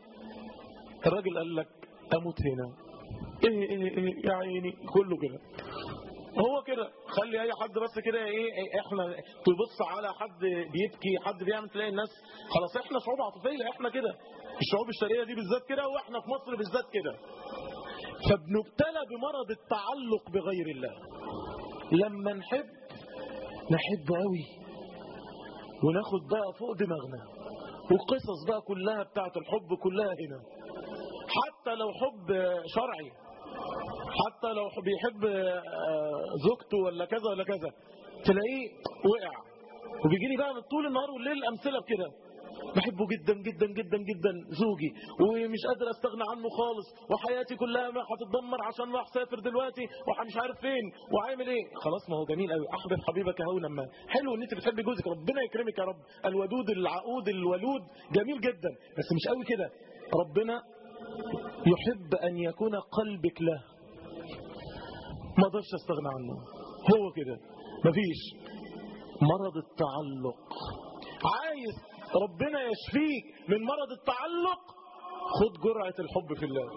الراجل قال لك اموت هنا ايه ايه ايه يا عيني كله كده هو كده خلي اي حد بس كده ايه إيه، احنا تبص على حد بيبكي حد بيعمل تلاقي الناس خلاص احنا شعوب عاطفيه احنا كده الشعوب الشرقيه دي بالذات كده واحنا في مصر بالذات كده فبنبتلى بمرض التعلق بغير الله لما نحب نحب قوي وناخد بقى فوق دماغنا والقصص بقى كلها بتاعت الحب كلها هنا حتى لو حب شرعي حتى لو بيحب آه، زوجته ولا كذا ولا كذا تلاقيه وقع وبيجي لي بقى طول النهار والليل امثله بكده بحبه جدا جدا جدا جدا زوجي ومش قادر استغنى عنه خالص وحياتي كلها ما هتتدمر عشان راح سافر دلوقتي ومش عارف فين وعامل ايه خلاص ما هو جميل قوي احبب حبيبك هونا ما حلو ان انت بتحبي جوزك ربنا يكرمك يا رب الودود العقود الولود جميل جدا بس مش قوي كده ربنا يحب ان يكون قلبك له ما اقدرش استغنى عنه هو كده مفيش مرض التعلق عايز ربنا يشفيك من مرض التعلق خد جرعة الحب في الله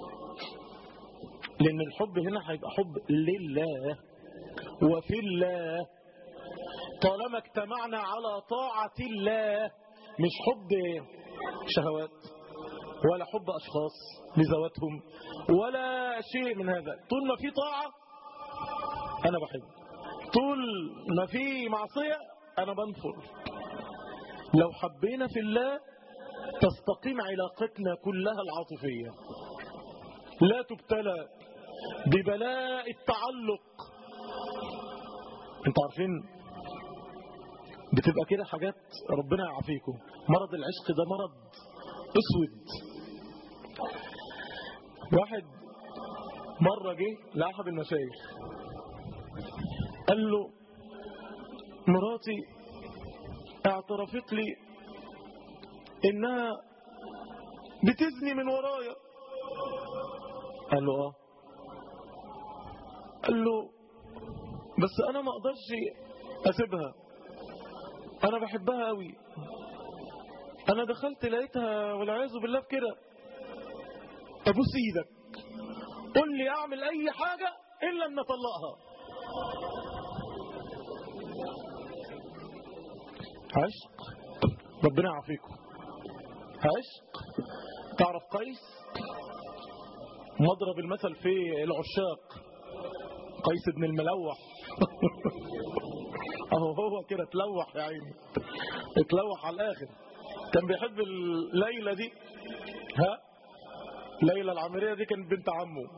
لأن الحب هنا هيبقى حب لله وفي الله طالما اجتمعنا على طاعة الله مش حب شهوات ولا حب أشخاص لذواتهم ولا شيء من هذا طول ما في طاعة أنا بحب طول ما في معصية أنا بنفر لو حبينا في الله تستقيم علاقتنا كلها العاطفية لا تبتلى ببلاء التعلق انتوا عارفين بتبقى كده حاجات ربنا يعافيكم مرض العشق ده مرض اسود واحد مرة جه لأحد المشايخ قال له مراتي اعترفت لي انها بتزني من ورايا قال له اه قال له بس انا ما اقدرش اسيبها انا بحبها قوي انا دخلت لقيتها والعياذ بالله بكده ابوس ايدك قل لي اعمل اي حاجة الا ان اطلقها عشق ربنا يعافيكم عشق تعرف قيس مضرب المثل في العشاق قيس بن الملوح اهو هو كده تلوح يا عيني اتلوح على الاخر كان بيحب الليلة دي ها ليلى العمرية دي كانت بنت عمه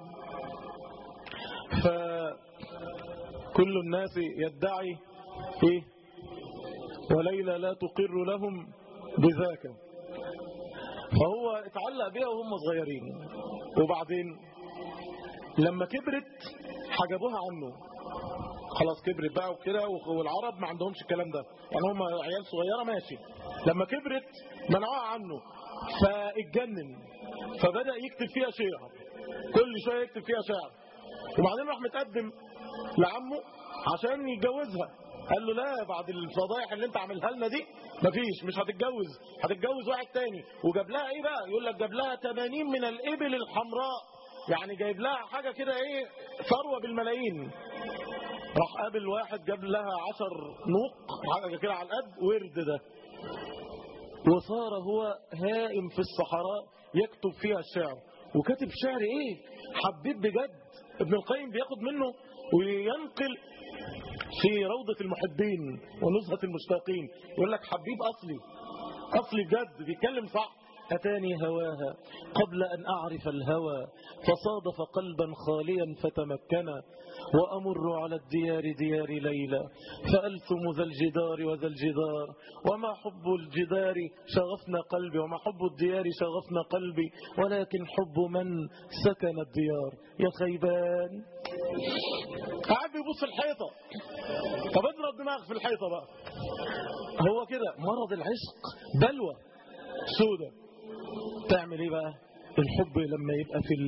فكل الناس يدعي ايه وليلى لا تقر لهم بذاك فهو اتعلق بيها وهم صغيرين وبعدين لما كبرت حجبوها عنه خلاص كبرت بقى وكده والعرب ما عندهمش الكلام ده يعني هم عيال صغيرة ماشي لما كبرت منعوها عنه فاتجنن فبدأ يكتب فيها شعر كل شوية يكتب فيها شعر وبعدين راح متقدم لعمه عشان يتجوزها قال له لا بعد الفضايح اللي انت عاملها لنا دي مفيش مش هتتجوز هتتجوز واحد تاني وجاب لها ايه بقى يقول لك جاب لها 80 من الابل الحمراء يعني جايب لها حاجة كده ايه ثروة بالملايين راح قابل واحد جاب لها عشر نوق حاجة كده على القد ورد ده وصار هو هائم في الصحراء يكتب فيها الشعر وكاتب شعر ايه حبيت بجد ابن القيم بياخد منه وينقل في روضة المحبين ونزهة المشتاقين يقول لك حبيب أصلي أصلي بجد بيتكلم صح أتاني هواها قبل أن أعرف الهوى فصادف قلبا خاليا فتمكنا وأمر على الديار ديار ليلى فألثم ذا الجدار وذا الجدار وما حب الجدار شغفنا قلبي وما حب الديار شغفنا قلبي ولكن حب من سكن الديار يا خيبان قاعد بيبص الحيطة طب اضرب دماغك في الحيطة بقى هو كده مرض العشق بلوى سودة تعمل ايه بقى الحب لما يبقى في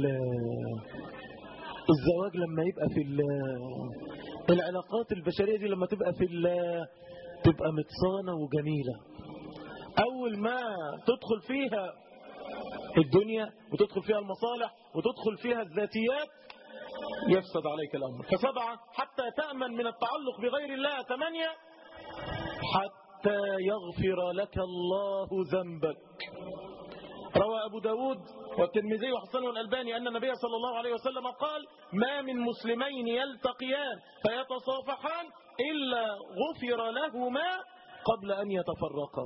الزواج لما يبقى في العلاقات البشرية دي لما تبقى في تبقى متصانة وجميلة أول ما تدخل فيها الدنيا وتدخل فيها المصالح وتدخل فيها الذاتيات يفسد عليك الأمر فسبعة حتى تأمن من التعلق بغير الله ثمانية حتى يغفر لك الله ذنبك روى أبو داود والترمذي وحسنه الألباني أن النبي صلى الله عليه وسلم قال ما من مسلمين يلتقيان فيتصافحان إلا غفر لهما قبل أن يتفرقا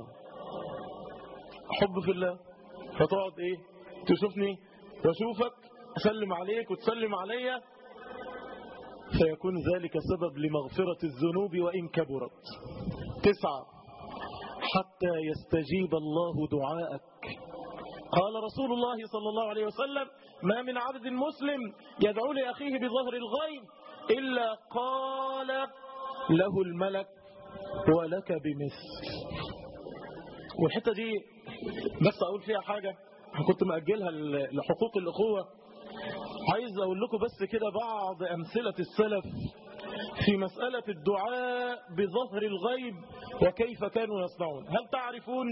حب في الله فتقعد إيه تشوفني واشوفك أسلم عليك وتسلم عليا فيكون ذلك سبب لمغفرة الذنوب وإن كبرت تسعة حتى يستجيب الله دعاءك قال رسول الله صلى الله عليه وسلم ما من عبد مسلم يدعو لأخيه بظهر الغيب إلا قال له الملك ولك بمثل والحتة دي بس أقول فيها حاجة كنت مأجلها لحقوق الأخوة عايز أقول لكم بس كده بعض أمثلة السلف في مسألة الدعاء بظهر الغيب وكيف كانوا يصنعون هل تعرفون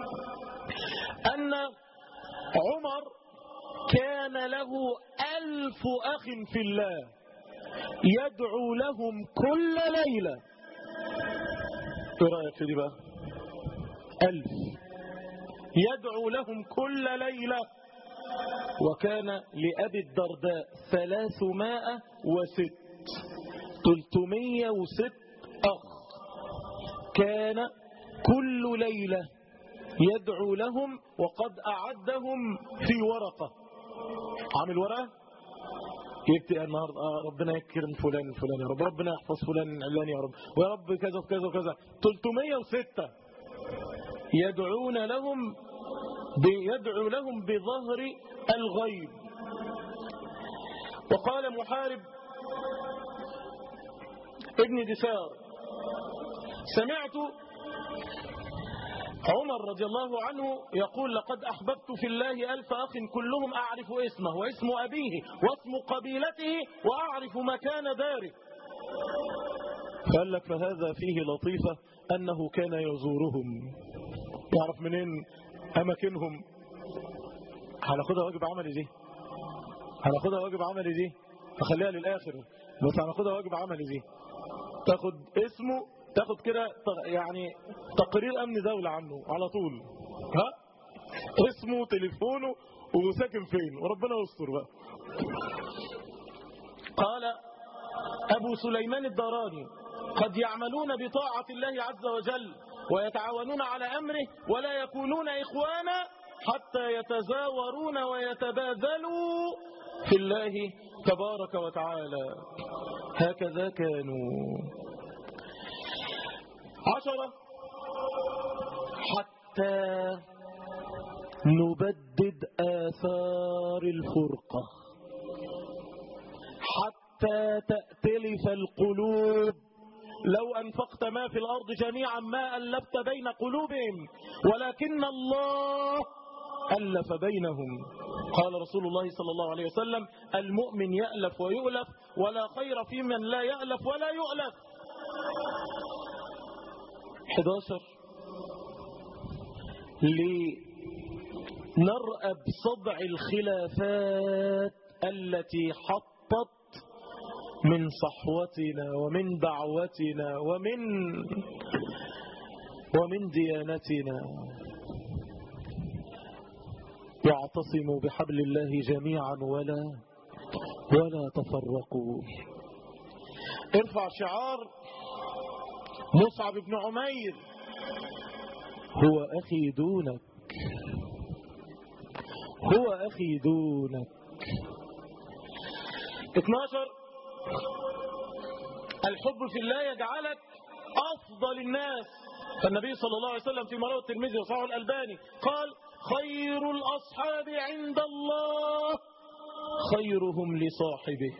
أن عمر كان له ألف أخ في الله يدعو لهم كل ليلة ايه رأيك في دي بقى ألف يدعو لهم كل ليلة وكان لأبي الدرداء ثلاثمائة وست تلتمية وست أخ كان كل ليلة يدعو لهم وقد أعدهم في ورقة عامل ورقة يكتب النهارده آه ربنا يكرم فلان الفلاني يا رب ربنا يحفظ فلان العلاني يا رب ويا رب كذا وكذا وكذا 306 يدعون لهم يدعو لهم بظهر الغيب وقال محارب ابن دثار سمعت عمر رضي الله عنه يقول لقد أحببت في الله ألف أخ كلهم أعرف اسمه واسم أبيه واسم قبيلته وأعرف مكان داره قال لك فهذا فيه لطيفة أنه كان يزورهم يعرف منين أماكنهم هناخدها واجب عملي دي هناخدها واجب عملي دي أخليها للآخر بس هناخدها واجب عملي دي تاخد اسمه تاخد كده يعني تقرير امن دولة عنه على طول ها اسمه تليفونه وساكن فين وربنا يستر بقى قال ابو سليمان الداراني قد يعملون بطاعة الله عز وجل ويتعاونون على امره ولا يكونون اخوانا حتى يتزاورون ويتبادلوا في الله تبارك وتعالى هكذا كانوا عشرة حتى نبدد آثار الفرقة حتى تأتلف القلوب لو أنفقت ما في الأرض جميعا ما ألفت بين قلوبهم ولكن الله ألف بينهم قال رسول الله صلى الله عليه وسلم المؤمن يألف ويؤلف ولا خير في من لا يألف ولا يؤلف 11 لنرأب صدع الخلافات التي حطت من صحوتنا ومن دعوتنا ومن ومن ديانتنا واعتصموا بحبل الله جميعا ولا ولا تفرقوا ارفع شعار مصعب بن عمير هو أخي دونك هو أخي دونك 12 الحب في الله يجعلك أفضل الناس فالنبي صلى الله عليه وسلم في مرة الترمذي وصححه الألباني قال خير الأصحاب عند الله خيرهم لصاحبه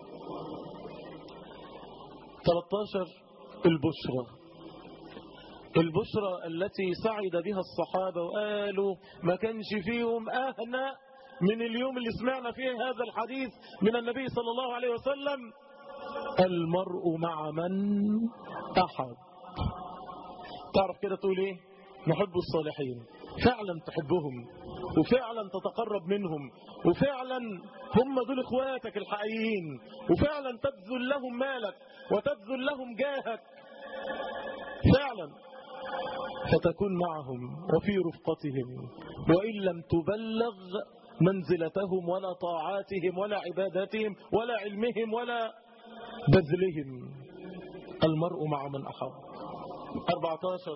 13 البشرى البشرى التي سعد بها الصحابة وقالوا ما كانش فيهم أهنى من اليوم اللي سمعنا فيه هذا الحديث من النبي صلى الله عليه وسلم المرء مع من أحب تعرف كده تقول ايه نحب الصالحين فعلا تحبهم وفعلا تتقرب منهم وفعلا هم دول اخواتك الحقيقيين وفعلا تبذل لهم مالك وتبذل لهم جاهك فعلا فتكون معهم وفي رفقتهم وإن لم تبلغ منزلتهم ولا طاعاتهم ولا عباداتهم ولا علمهم ولا بذلهم المرء مع من أحب 14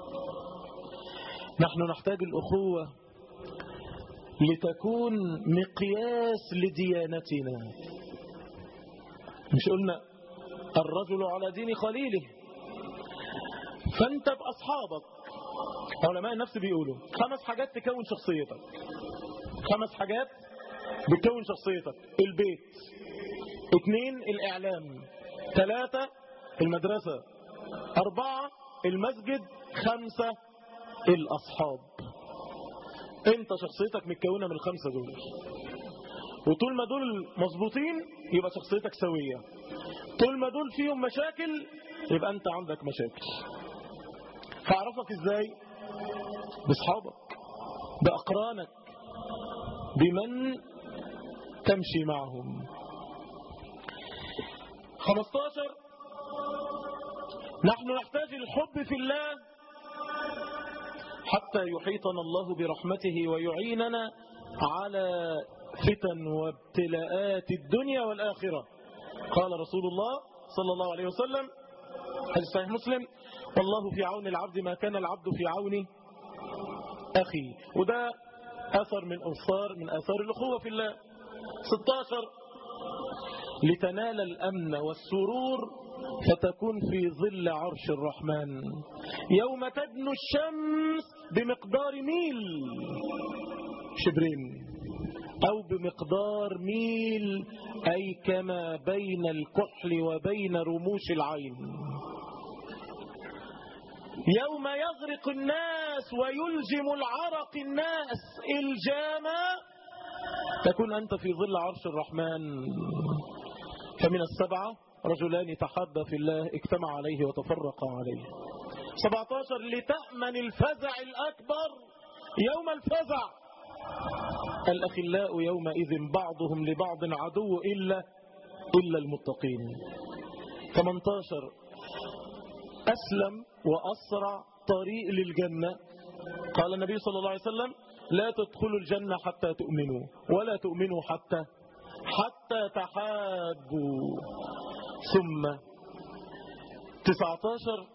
نحن نحتاج الأخوة لتكون مقياس لديانتنا مش قلنا الرجل على دين خليله فانت بأصحابك علماء النفس بيقولوا خمس حاجات تكون شخصيتك خمس حاجات بتكون شخصيتك البيت اثنين الإعلام ثلاثة المدرسة أربعة المسجد خمسة الأصحاب انت شخصيتك متكونة من الخمسة دول وطول ما دول مظبوطين يبقى شخصيتك سوية طول ما دول فيهم مشاكل يبقى انت عندك مشاكل فاعرفك ازاي باصحابك باقرانك بمن تمشي معهم 15 نحن نحتاج الحب في الله حتى يحيطنا الله برحمته ويعيننا على فتن وابتلاءات الدنيا والآخرة قال رسول الله صلى الله عليه وسلم حديث صحيح مسلم والله في عون العبد ما كان العبد في عون أخي وده أثر من أثار من آثار الأخوة في الله 16 لتنال الأمن والسرور فتكون في ظل عرش الرحمن يوم تدنو الشمس بمقدار ميل شبرين أو بمقدار ميل أي كما بين الكحل وبين رموش العين يوم يغرق الناس ويلجم العرق الناس الجاما تكون أنت في ظل عرش الرحمن فمن السبعة رجلان تحابا في الله اجتمع عليه وتفرقا عليه 17 لتأمن الفزع الأكبر يوم الفزع الأخلاء يومئذ بعضهم لبعض عدو إلا إلا المتقين 18 أسلم وأسرع طريق للجنة قال النبي صلى الله عليه وسلم لا تدخلوا الجنة حتى تؤمنوا ولا تؤمنوا حتى حتى تحابوا ثم 19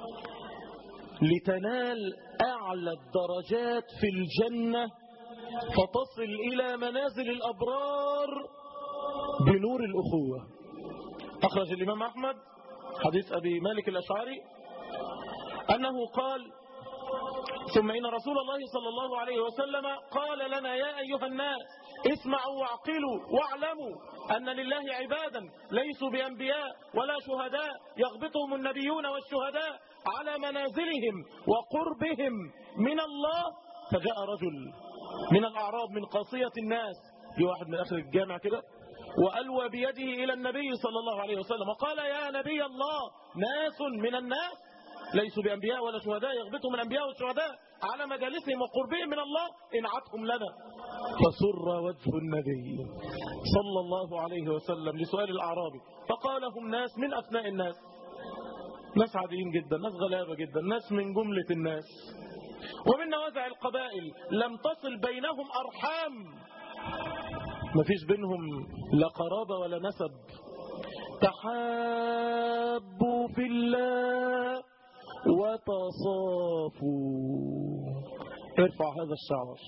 لتنال أعلى الدرجات في الجنة فتصل إلى منازل الأبرار بنور الأخوة أخرج الإمام أحمد حديث أبي مالك الأشعري أنه قال ثم إن رسول الله صلى الله عليه وسلم قال لنا يا أيها الناس اسمعوا واعقلوا واعلموا أن لله عبادا ليسوا بأنبياء ولا شهداء يغبطهم النبيون والشهداء على منازلهم وقربهم من الله فجاء رجل من الأعراب من قاصية الناس في واحد من آخر الجامع كده وألوى بيده إلى النبي صلى الله عليه وسلم وقال يا نبي الله ناس من الناس ليسوا بأنبياء ولا شهداء يغبطهم الأنبياء والشهداء على مجالسهم وقربهم من الله انعتهم لنا فسر وجه النبي صلى الله عليه وسلم لسؤال الأعرابي فقال هم ناس من أثناء الناس ناس عاديين جدا ناس غلابة جدا ناس من جملة الناس ومن نوازع القبائل لم تصل بينهم أرحام ما فيش بينهم لا قرابة ولا نسب تحابوا في الله وتصافوا ارفع هذا الشعر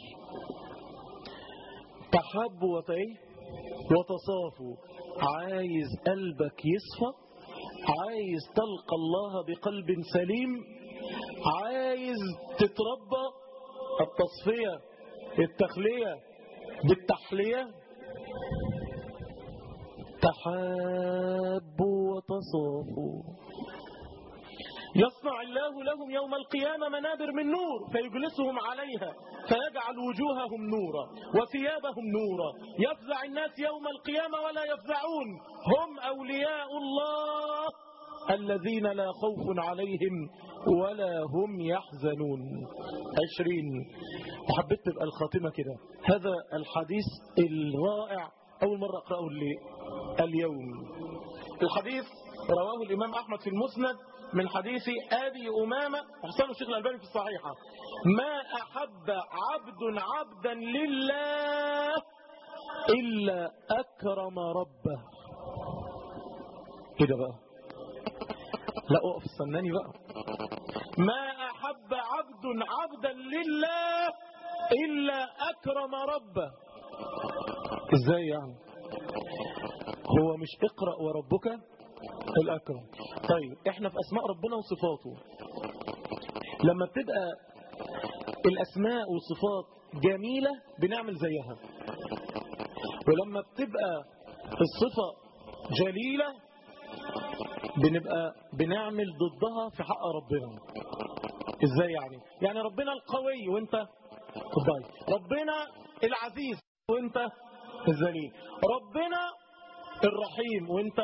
تحبوا وتايه وتصافوا عايز قلبك يصفى عايز تلقى الله بقلب سليم عايز تتربى التصفية التخلية بالتحلية تحابوا وتصافوا يصنع الله لهم يوم القيامة منابر من نور فيجلسهم عليها فيجعل وجوههم نورا وثيابهم نورا يفزع الناس يوم القيامة ولا يفزعون هم أولياء الله الذين لا خوف عليهم ولا هم يحزنون عشرين وحبيت تبقى الخاتمة كده هذا الحديث الرائع أول مرة أقرأه اليوم الحديث رواه الإمام أحمد في المسند من حديث أبي أمامة وحسن الشيخ الألباني في الصحيحة ما أحب عبد عبدا لله إلا أكرم ربه كده بقى لا أقف استناني بقى ما أحب عبد عبدا لله إلا أكرم ربه إزاي يعني هو مش اقرأ وربك الأكرم طيب احنا في أسماء ربنا وصفاته لما بتبقى الأسماء والصفات جميلة بنعمل زيها ولما بتبقى الصفة جليلة بنبقى بنعمل ضدها في حق ربنا ازاي يعني يعني ربنا القوي وانت الضعيف ربنا العزيز وانت الذليل ربنا الرحيم وانت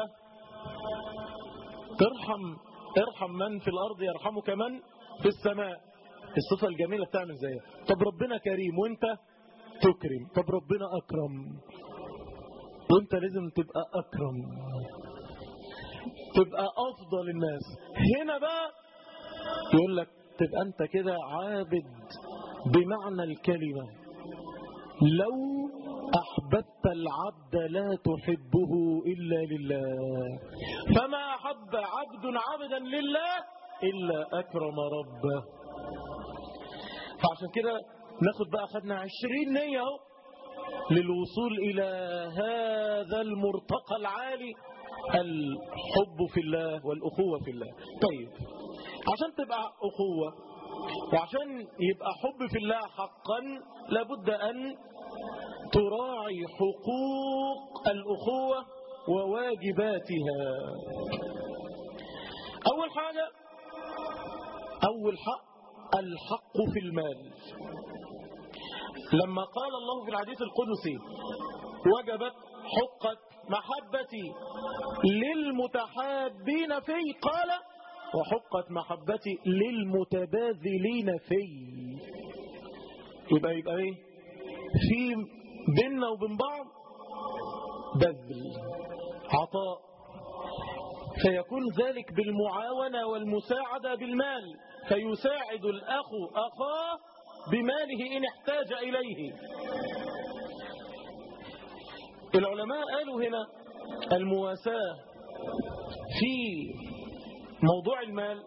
ترحم ارحم من في الارض يرحمك من في السماء الصفة الجميلة بتعمل زيها طب ربنا كريم وانت تكرم طب ربنا اكرم وانت لازم تبقى اكرم تبقى افضل الناس هنا بقى يقول لك تبقى انت كده عابد بمعنى الكلمة لو أحببت العبد لا تحبه إلا لله فما أحب عبد عبدا لله إلا أكرم ربه فعشان كده ناخد بقى خدنا عشرين نية اهو للوصول إلى هذا المرتقى العالي الحب في الله والأخوة في الله طيب عشان تبقى أخوة وعشان يبقى حب في الله حقا لابد أن تراعي حقوق الأخوة وواجباتها أول حاجة أول حق الحق في المال لما قال الله في الحديث القدسي وجبت حقت محبتي للمتحابين في قال وحقت محبتي للمتباذلين في يبقى يبقى ايه في بيننا وبين بعض بذل عطاء فيكون ذلك بالمعاونة والمساعدة بالمال فيساعد الأخ أخاه بماله إن احتاج إليه العلماء قالوا هنا المواساة في موضوع المال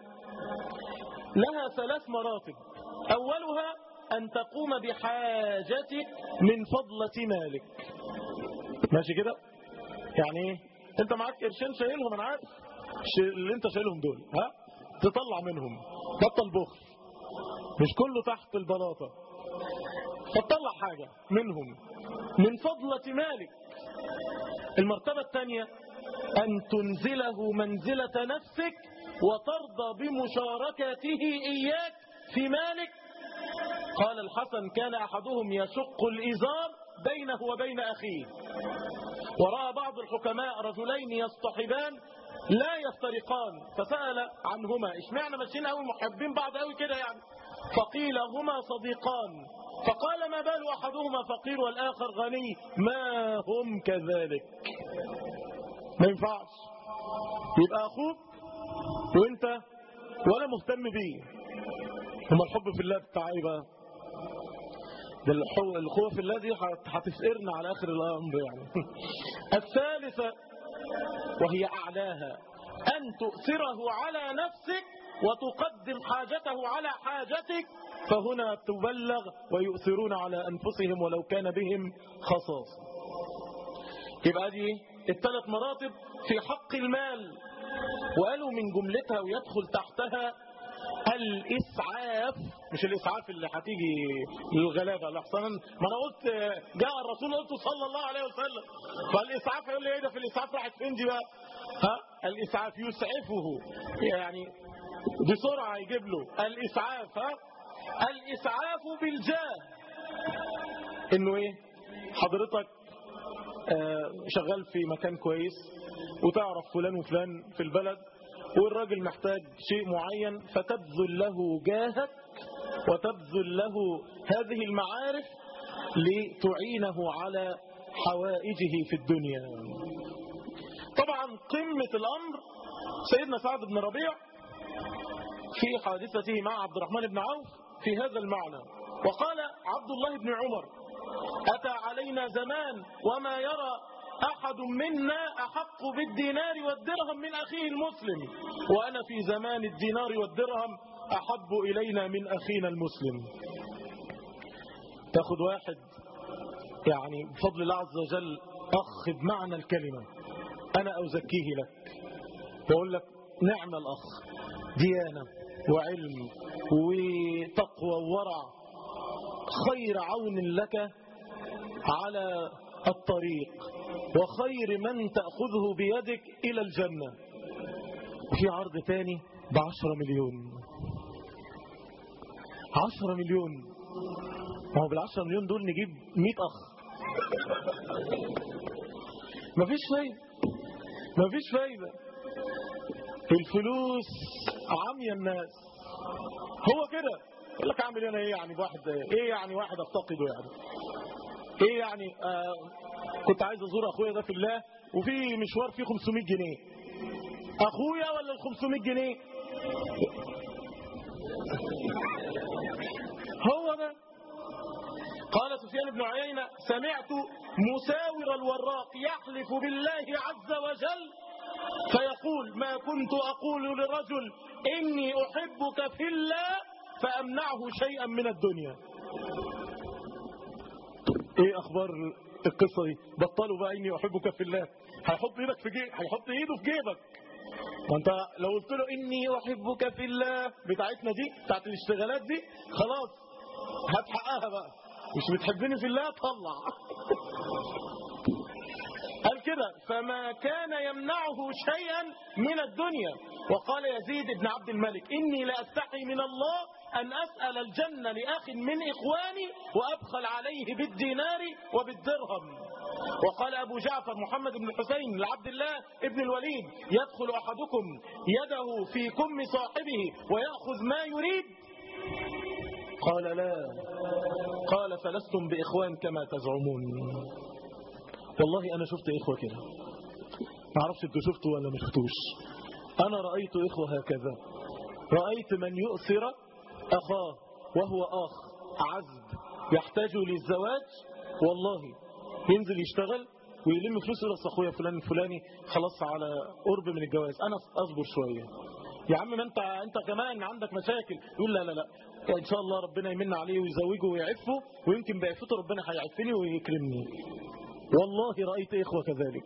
لها ثلاث مراتب أولها أن تقوم بحاجتك من فضلة مالك ماشي كده يعني ايه انت معاك قرشين شايلهم انا عارف اللي انت شايلهم دول ها تطلع منهم بطل بخل مش كله تحت البلاطة فتطلع حاجة منهم من فضلة مالك المرتبة الثانية أن تنزله منزلة نفسك وترضى بمشاركته إياك في مالك قال الحسن كان أحدهم يشق الإزار بينه وبين أخيه ورأى بعض الحكماء رجلين يصطحبان لا يفترقان فسأل عنهما اشمعنى ماشيين قوي محبين بعض قوي كده يعني فقيل هما صديقان فقال ما بال أحدهما فقير والآخر غني ما هم كذلك ما ينفعش يبقى أخوك وانت ولا مهتم بيه هما الحب في الله بتاع ايه بقى ده الخوف في الله دي هتفقرنا على آخر الأمر يعني الثالثة وهي أعلاها أن تؤثره على نفسك وتقدم حاجته على حاجتك فهنا تبلغ ويؤثرون على أنفسهم ولو كان بهم خصاص يبقى دي الثلاث مراتب في حق المال وقالوا من جملتها ويدخل تحتها الإسعاف مش الإسعاف اللي هتيجي للغلابة لحسن ما أنا قلت جاء الرسول قلت صلى الله عليه وسلم فالإسعاف يقول لي إيه ده في الإسعاف راحت فين دي بقى ها الإسعاف يسعفه يعني بسرعة يجيب له الإسعاف ها الإسعاف بالجاه إنه إيه حضرتك آه شغال في مكان كويس وتعرف فلان وفلان في البلد والراجل محتاج شيء معين فتبذل له جاهك وتبذل له هذه المعارف لتعينه على حوائجه في الدنيا طبعا قمة الأمر سيدنا سعد بن ربيع في حادثته مع عبد الرحمن بن عوف في هذا المعنى وقال عبد الله بن عمر أتى علينا زمان وما يرى أحد منا أحق بالدينار والدرهم من أخيه المسلم وأنا في زمان الدينار والدرهم أحب إلينا من أخينا المسلم تاخد واحد يعني بفضل الله عز وجل أخ بمعنى الكلمة أنا أزكيه لك وأقول لك نعم الأخ ديانة وعلم وتقوى وورع خير عون لك على الطريق وخير من تأخذه بيدك إلى الجنة في عرض تاني بعشرة مليون عشرة مليون ما هو بالعشرة مليون دول نجيب مئة أخ مفيش فايدة مفيش فايدة الفلوس عمي الناس هو كده يقول لك اعمل انا ايه يعني بواحد ايه يعني واحد افتقده يعني ايه يعني آه كنت عايز ازور اخويا ده في الله وفي مشوار فيه 500 جنيه اخويا ولا ال 500 جنيه هو ده قال سفيان بن عيينة سمعت مساور الوراق يحلف بالله عز وجل فيقول ما كنت أقول لرجل إني أحبك في الله فأمنعه شيئا من الدنيا ايه اخبار القصة دي بطلوا بقى اني احبك في الله هيحط ايدك في جيب هيحط ايده في جيبك ما انت لو قلت له اني احبك في الله بتاعتنا دي بتاعت الاشتغالات دي خلاص هتحققها بقى مش بتحبني في الله طلع قال كده فما كان يمنعه شيئا من الدنيا وقال يزيد بن عبد الملك إني لأستحي من الله أن أسأل الجنة لأخ من إخواني وأبخل عليه بالدينار وبالدرهم وقال أبو جعفر محمد بن الحسين لعبد الله ابن الوليد يدخل أحدكم يده في كم صاحبه ويأخذ ما يريد قال لا قال فلستم بإخوان كما تزعمون والله أنا شفت إخوة كده ما أعرفش أنتوا شفتوا ولا ما شفتوش أنا رأيت إخوة هكذا رأيت من يؤثر أخاه وهو أخ عزب يحتاج للزواج والله ينزل يشتغل ويلم فلوس يقول اصل اخويا فلان الفلاني خلاص على قرب من الجواز انا اصبر شويه يا عم ما انت انت كمان عندك مشاكل يقول لا لا لا ان شاء الله ربنا يمن عليه ويزوجه ويعفه ويمكن بعفته ربنا هيعفني ويكرمني والله رايت اخوه كذلك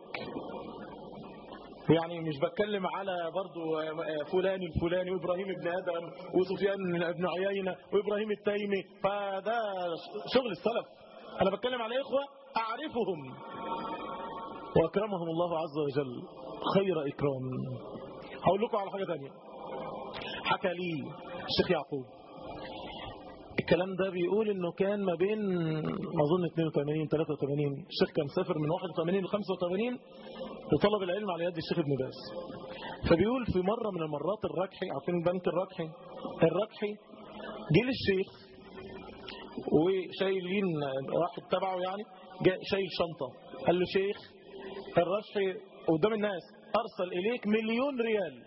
يعني مش بتكلم على برضو فلان الفلاني وابراهيم ابن ادم وسفيان ابن عيينه وابراهيم التيمي فده شغل السلف انا بتكلم على اخوه اعرفهم واكرمهم الله عز وجل خير اكرام هقول لكم على حاجه ثانيه حكى لي الشيخ يعقوب الكلام ده بيقول انه كان ما بين اظن 82 83 الشيخ كان سافر من 81 ل 85 وطلب العلم على يد الشيخ ابن باز فبيقول في مرة من المرات الركحي عارفين بنك الركحي الركحي جه للشيخ وشايلين واحد تبعه يعني جاء شايل شنطة قال له شيخ الرشحي قدام الناس أرسل إليك مليون ريال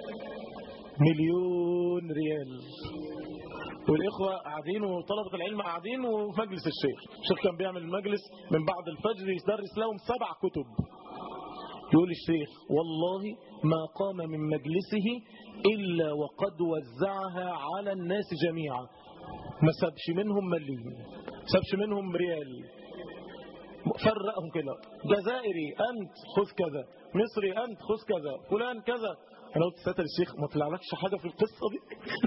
مليون ريال والإخوة قاعدين وطلبة العلم قاعدين وفي مجلس الشيخ الشيخ كان بيعمل مجلس من بعد الفجر يدرس لهم سبع كتب يقول الشيخ والله ما قام من مجلسه إلا وقد وزعها على الناس جميعا ما سابش منهم مليم سابش منهم ريال فرقهم كده جزائري أنت خذ كذا مصري أنت خذ كذا فلان كذا أنا قلت ساتر الشيخ ما طلعلكش حاجة في القصة دي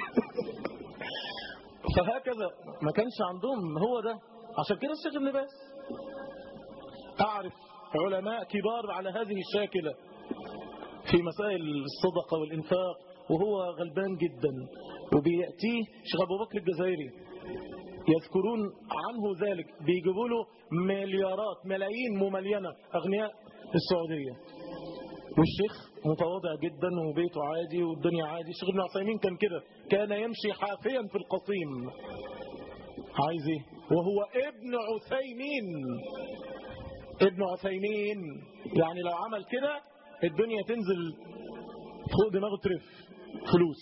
فهكذا ما كانش عندهم هو ده عشان كده الشيخ ابن باز أعرف علماء كبار على هذه الشاكلة في مسائل الصدقة والإنفاق وهو غلبان جدا وبيأتيه شيخ أبو بكر الجزائري يذكرون عنه ذلك بيجيبوا له مليارات ملايين مملينة أغنياء السعودية والشيخ متواضع جدا وبيته عادي والدنيا عادي الشيخ ابن عثيمين كان كده كان يمشي حافيا في القصيم عايز ايه وهو ابن عثيمين ابن عثيمين يعني لو عمل كده الدنيا تنزل فوق دماغه ترف فلوس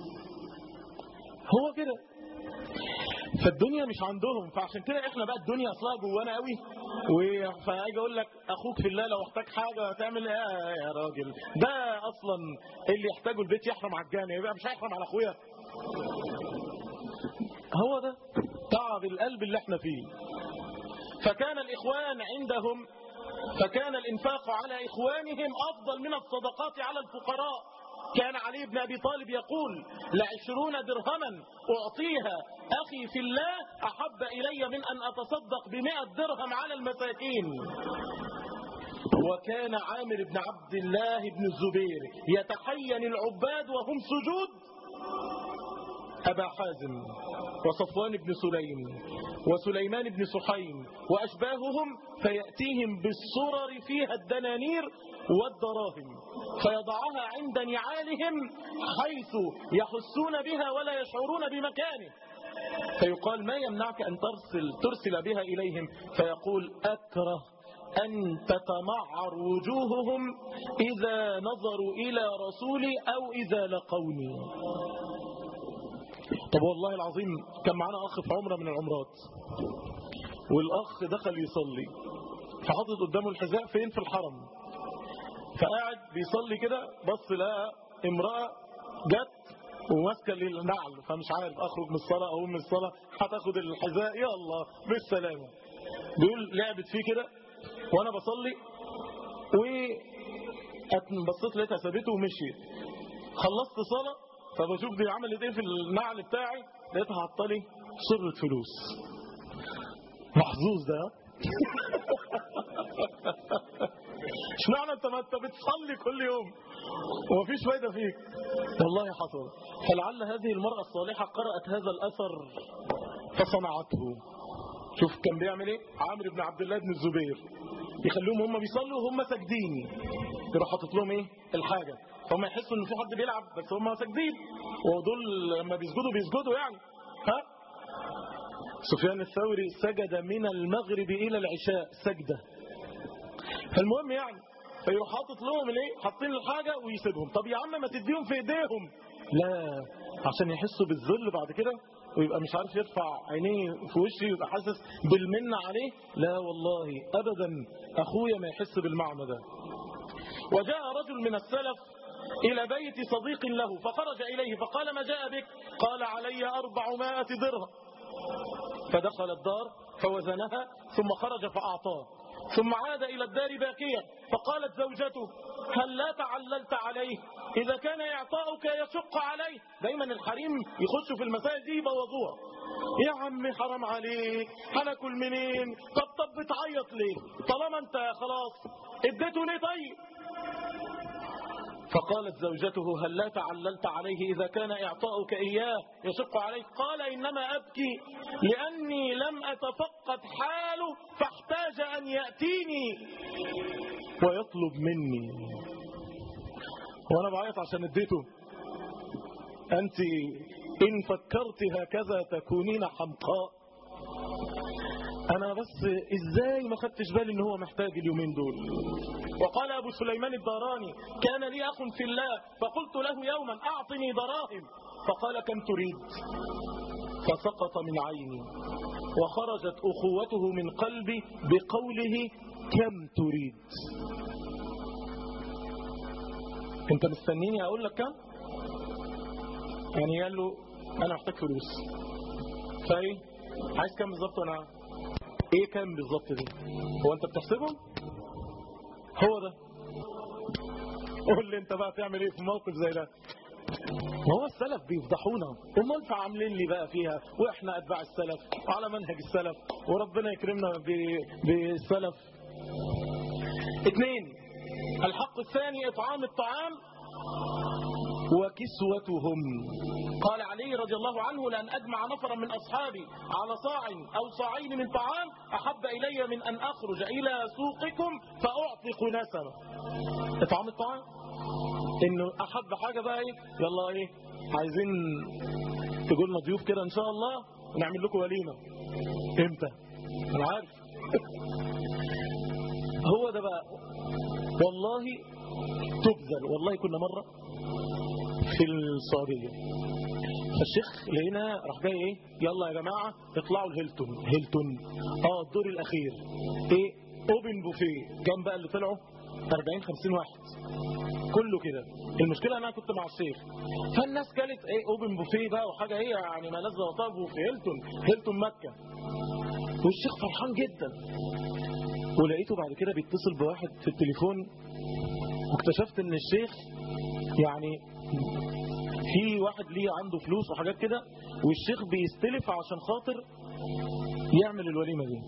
هو كده فالدنيا مش عندهم فعشان كده احنا بقى الدنيا اصلها جوانا قوي فاجي اقول لك اخوك في الله لو احتاج حاجه هتعمل ايه يا راجل ده اصلا اللي يحتاجه البيت يحرم على الجامع يبقى مش هيحرم على اخويا هو ده تعب القلب اللي احنا فيه فكان الاخوان عندهم فكان الانفاق على اخوانهم افضل من الصدقات على الفقراء كان علي بن أبي طالب يقول لعشرون درهما أعطيها أخي في الله أحب إلي من أن أتصدق بمئة درهم على المساكين وكان عامر بن عبد الله بن الزبير يتحين العباد وهم سجود أبا حازم وصفوان بن سليم وسليمان بن سحيم وأشباههم فيأتيهم بالصرر فيها الدنانير والدراهم فيضعها عند نعالهم حيث يحسون بها ولا يشعرون بمكانه فيقال ما يمنعك أن ترسل, ترسل بها إليهم فيقول أكره أن تتمعر وجوههم إذا نظروا إلى رسولي أو إذا لقوني طب والله العظيم كان معانا أخ في عمرة من العمرات والأخ دخل يصلي فحطت قدامه الحذاء فين في الحرم فقاعد بيصلي كده بص لقى امرأة جت وماسكه النعل فمش عارف اخرج من الصلاه او من الصلاه هتاخد الحذاء يا الله بالسلامه بيقول لعبت فيه كده وانا بصلي و بصيت لقيتها سابته ومشيت خلصت صلاه فبشوف دي عملت ايه في النعل بتاعي لقيتها حاطه صرة فلوس محظوظ ده اشمعنى انت ما انت بتصلي كل يوم ومفيش فايده فيك والله حصل فلعل هذه المرأة الصالحة قرأت هذا الأثر فصنعته شوف كان بيعمل ايه عامر بن عبد الله بن الزبير يخليهم هم بيصلوا وهم ساجدين يروح حاطط لهم ايه الحاجة فهم يحسوا ان في حد بيلعب بس هم ساجدين ودول لما بيسجدوا بيسجدوا يعني ها سفيان الثوري سجد من المغرب إلى العشاء سجدة فالمهم يعني فيروح حاطط لهم الايه حاطين الحاجة ويسيبهم طب يا عم ما تديهم في ايديهم لا عشان يحسوا بالذل بعد كده ويبقى مش عارف يرفع عينيه في وشي ويبقى حاسس بالمنة عليه لا والله أبدا أخويا ما يحس بالمعنى ده وجاء رجل من السلف إلى بيت صديق له فخرج إليه فقال ما جاء بك قال علي أربعمائة درهم فدخل الدار فوزنها ثم خرج فأعطاه ثم عاد إلى الدار باكيا فقالت زوجته هل لا تعللت عليه إذا كان إعطاؤك يشق عليه دايما الحريم يخشوا في المسائل دي يبوظوها يا عمي حرام عليك هناكل منين طب طب بتعيط ليه طالما انت خلاص اديته ليه طيب فقالت زوجته هل لا تعللت عليه إذا كان إعطاؤك إياه يشق عليك قال إنما أبكي لأني لم أتفقد حاله فاحتاج أن يأتيني ويطلب مني وأنا بعيط عشان اديته أنت إن فكرت هكذا تكونين حمقاء أنا بس إزاي ما خدتش بالي إن هو محتاج اليومين دول وقال أبو سليمان الداراني كان لي أخ في الله فقلت له يوما أعطني دراهم فقال كم تريد فسقط من عيني وخرجت أخوته من قلبي بقوله كم تريد انت مستنيني اقول لك كم يعني قال له انا محتاج فلوس فايه عايز كم بالظبط وانا ايه كام بالظبط دي هو انت بتحسبهم هو ده قول لي انت بقى تعمل ايه في موقف زي ده ما هو السلف بيفضحونا امال فعاملين لي بقى فيها واحنا اتباع السلف وعلى منهج السلف وربنا يكرمنا بالسلف اثنين الحق الثاني اطعام الطعام وكسوتهم قال علي رضي الله عنه لأن أجمع نفرا من أصحابي على صاع أو صاعين من طعام أحب إلي من أن أخرج إلى سوقكم فأعطق نسمة إطعام الطعام إنه أحب حاجة بقى إيه يلا إيه عايزين تقولنا ضيوف كده إن شاء الله ونعمل لكم وليمة إمتى أنا عارف هو ده بقى والله تبذل والله كنا مرة في السعودية فالشيخ لقينا راح جاي ايه يلا يا جماعة اطلعوا الهيلتون هيلتون اه الدور الاخير ايه اوبن بوفيه كام بقى اللي طلعوا 40 50 واحد كله كده المشكلة انا كنت مع الشيخ فالناس قالت ايه اوبن بوفيه بقى وحاجة ايه يعني ما لازم وطابه في هيلتون هيلتون مكة والشيخ فرحان جدا ولقيته بعد كده بيتصل بواحد في التليفون واكتشفت ان الشيخ يعني في واحد ليه عنده فلوس وحاجات كده والشيخ بيستلف عشان خاطر يعمل الوليمة دي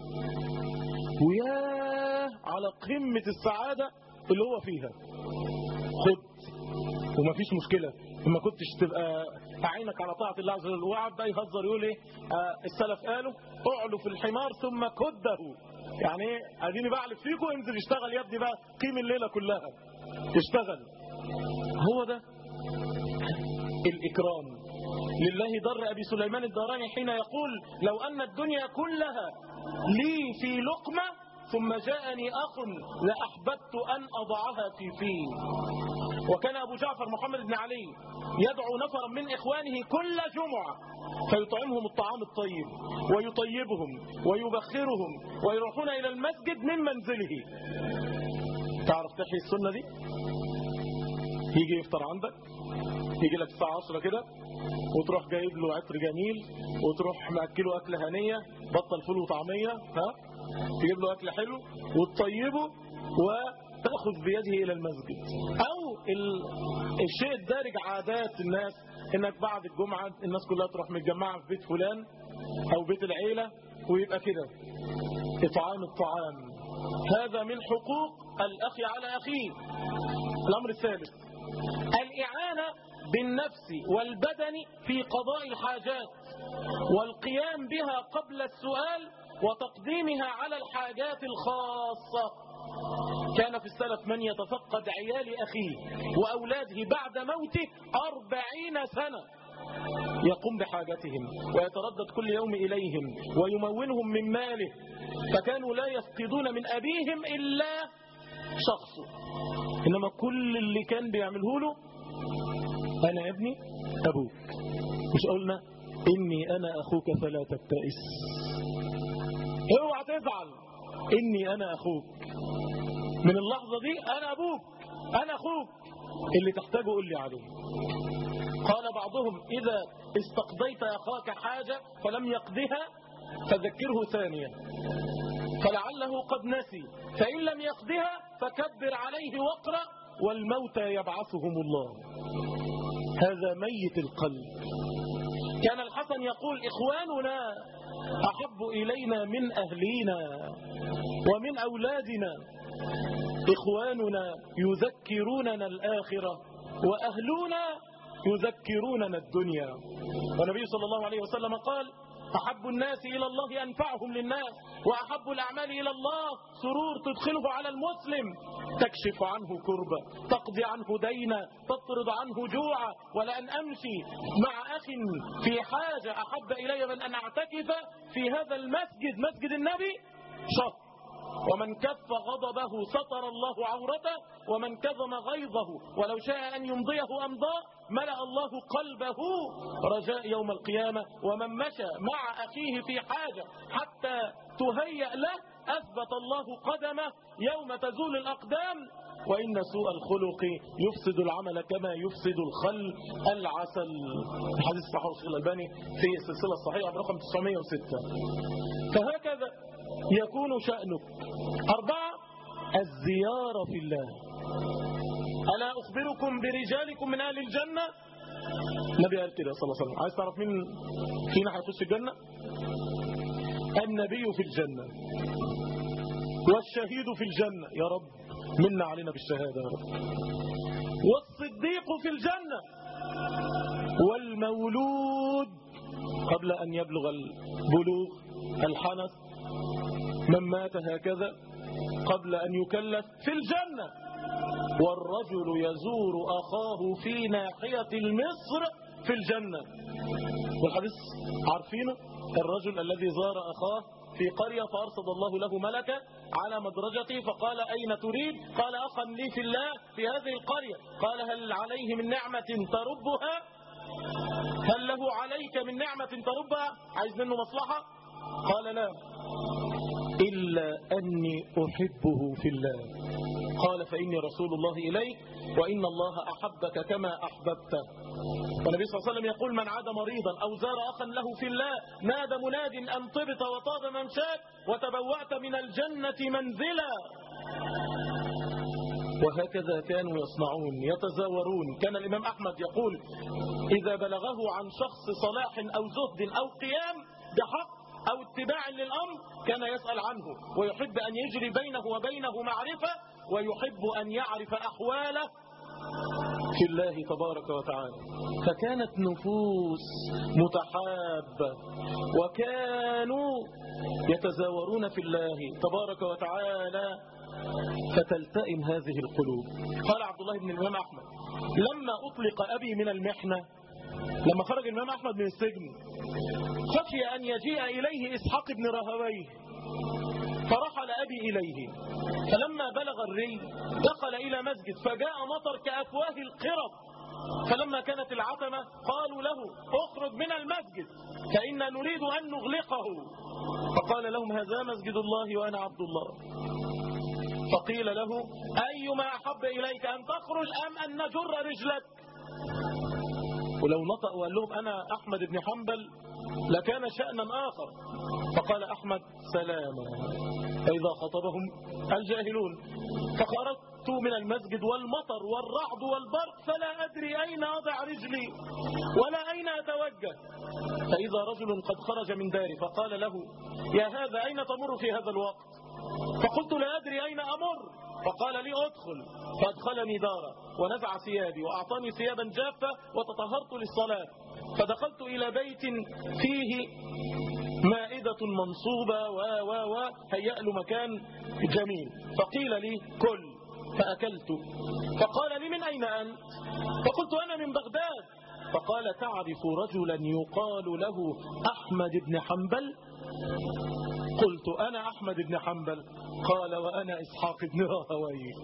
وياه على قمة السعادة اللي هو فيها خد ومفيش مشكلة ما كنتش تبقى عينك على طاعة الله عز وجل وقعد بقى يهزر يقول ايه آه السلف قالوا اعلوا في الحمار ثم كده يعني ايه اديني بعلف فيكم انزل اشتغل يا ابني بقى قيم الليلة كلها اشتغل هو ده الإكرام لله در أبي سليمان الداراني حين يقول لو أن الدنيا كلها لي في لقمة ثم جاءني أخ لأحببت أن أضعها في في وكان أبو جعفر محمد بن علي يدعو نفرا من إخوانه كل جمعة فيطعمهم الطعام الطيب ويطيبهم ويبخرهم ويروحون إلى المسجد من منزله تعرف تحيي السنة دي يجي يفطر عندك يجي لك الساعة 10 كده وتروح جايب له عطر جميل وتروح مأكله أكلة هنية بطل فول وطعمية ها تجيب له أكل حلو وتطيبه وتأخذ بيده إلى المسجد أو ال... الشيء الدارج عادات الناس إنك بعد الجمعة الناس كلها تروح متجمعة في بيت فلان أو بيت العيلة ويبقى كده إطعام الطعام هذا من حقوق الأخ على أخيه الأمر الثالث الإعانة بالنفس والبدن في قضاء الحاجات والقيام بها قبل السؤال وتقديمها على الحاجات الخاصة كان في السلف من يتفقد عيال أخيه وأولاده بعد موته أربعين سنة يقوم بحاجتهم ويتردد كل يوم إليهم ويمونهم من ماله فكانوا لا يفقدون من أبيهم إلا شخصه إنما كل اللي كان بيعمله له أنا ابني أبوك مش قلنا إني أنا أخوك فلا تبتئس اوعى تزعل إني أنا أخوك من اللحظة دي أنا أبوك أنا أخوك اللي تحتاجه قول لي عليه قال بعضهم إذا استقضيت أخاك حاجة فلم يقضها فذكره ثانية فلعله قد نسي فإن لم يقضها فكبر عليه واقرأ والموتى يبعثهم الله هذا ميت القلب كان الحسن يقول إخواننا أحب إلينا من أهلينا ومن أولادنا إخواننا يذكروننا الآخرة وأهلنا يذكروننا الدنيا والنبي صلى الله عليه وسلم قال أحب الناس إلى الله أنفعهم للناس وأحب الأعمال إلى الله سرور تدخله على المسلم تكشف عنه كربة تقضي عنه دينا تطرد عنه جوعا ولأن أمشي مع أخ في حاجة أحب إلي من أن أعتكف في هذا المسجد مسجد النبي شهر ومن كف غضبه سطر الله عورته ومن كظم غيظه ولو شاء أن يمضيه أمضاه ملأ الله قلبه رجاء يوم القيامة ومن مشى مع أخيه في حاجة حتى تهيأ له أثبت الله قدمه يوم تزول الأقدام وإن سوء الخلق يفسد العمل كما يفسد الخل العسل الحديث صحيح الشيخ الألباني في السلسلة الصحيحة برقم 906 فهكذا يكون شأنك أربعة الزيارة في الله ألا أخبركم برجالكم من أهل الجنة النبي قال كده صلى الله عليه وسلم عايز تعرف مين فينا هيخش الجنة النبي في الجنة والشهيد في الجنة يا رب منا علينا بالشهادة يا رب والصديق في الجنة والمولود قبل أن يبلغ البلوغ الحنث من مات هكذا قبل أن يكلف في الجنة والرجل يزور أخاه في ناحية المصر في الجنة والحديث عارفينه الرجل الذي زار أخاه في قرية فأرصد الله له ملكا على مدرجته فقال أين تريد قال أخا لي في الله في هذه القرية قال هل عليه من نعمة تربها هل له عليك من نعمة تربها عايز منه مصلحة قال لا إلا أني أحبه في الله قال فإني رسول الله إليك وإن الله أحبك كما أحببته والنبي صلى الله عليه وسلم يقول من عاد مريضا أو زار أخا له في الله نادى مناد أن طبت وطاب ممشاك وتبوأت من الجنة منزلا وهكذا كانوا يصنعون يتزاورون كان الإمام أحمد يقول إذا بلغه عن شخص صلاح أو زهد أو قيام بحق أو اتباع للأمر كان يسأل عنه ويحب أن يجري بينه وبينه معرفة ويحب أن يعرف أحواله في الله تبارك وتعالى فكانت نفوس متحابة وكانوا يتزاورون في الله تبارك وتعالى فتلتئم هذه القلوب قال عبد الله بن الإمام أحمد لما أطلق أبي من المحنة لما خرج الإمام أحمد من السجن خشي أن يجيء إليه إسحاق بن رهويه فرحل أبي إليه فلما بلغ الري دخل إلى مسجد فجاء مطر كأفواه القرب فلما كانت العتمة قالوا له اخرج من المسجد فإنا نريد أن نغلقه فقال لهم هذا مسجد الله وأنا عبد الله فقيل له أيما أحب إليك أن تخرج أم أن نجر رجلك ولو نطق وقال لهم أنا أحمد بن حنبل لكان شأنا آخر فقال أحمد سلاما فإذا خطبهم الجاهلون فخرجت من المسجد والمطر والرعد والبرق فلا أدري أين أضع رجلي ولا أين أتوجه فإذا رجل قد خرج من داري فقال له يا هذا أين تمر في هذا الوقت فقلت لا أدري أين أمر فقال لي ادخل فادخلني دارا ونزع ثيابي وأعطاني ثيابا جافة وتطهرت للصلاة فدخلت إلى بيت فيه مائدة منصوبة و و و هيأ له مكان جميل فقيل لي كل فأكلت فقال لي من أين أنت فقلت أنا من بغداد فقال تعرف رجلا يقال له أحمد بن حنبل قلت أنا أحمد بن حنبل قال وأنا إسحاق بن راهويه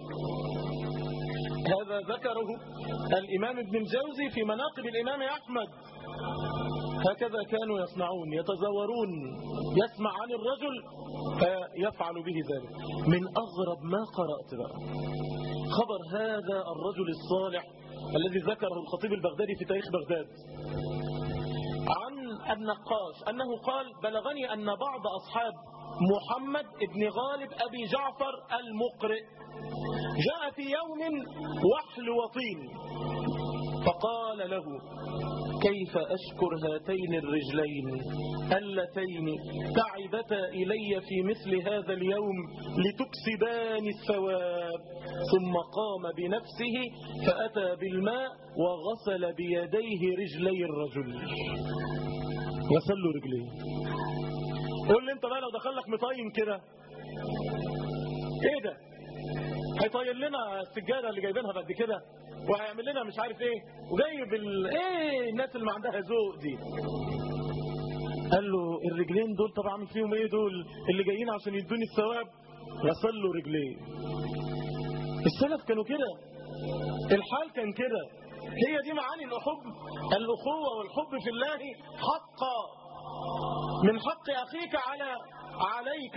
هذا ذكره الإمام ابن الجوزي في مناقب الإمام أحمد هكذا كانوا يصنعون يتزورون يسمع عن الرجل فيفعل به ذلك من أغرب ما قرأت بقى خبر هذا الرجل الصالح الذي ذكره الخطيب البغدادي في تاريخ بغداد عن النقاش أنه قال بلغني أن بعض أصحاب محمد بن غالب أبي جعفر المقرئ جاء في يوم وحل وطين فقال له كيف أشكر هاتين الرجلين اللتين تعبتا إلي في مثل هذا اليوم لتكسبان الثواب ثم قام بنفسه فأتى بالماء وغسل بيديه رجلي الرجل غسل له رجليه قول لي انت بقى لو دخل لك مطين كده ايه ده هيطير لنا السجاده اللي جايبينها قد كده وهيعمل لنا مش عارف ايه وجايب ال... ايه الناس اللي ما عندها ذوق دي قال له الرجلين دول طب اعمل فيهم ايه دول اللي جايين عشان يدوني الثواب غسل له رجليه السلف كانوا كده الحال كان كده هي دي معاني الحب الاخوه والحب في الله حقا من حق اخيك على عليك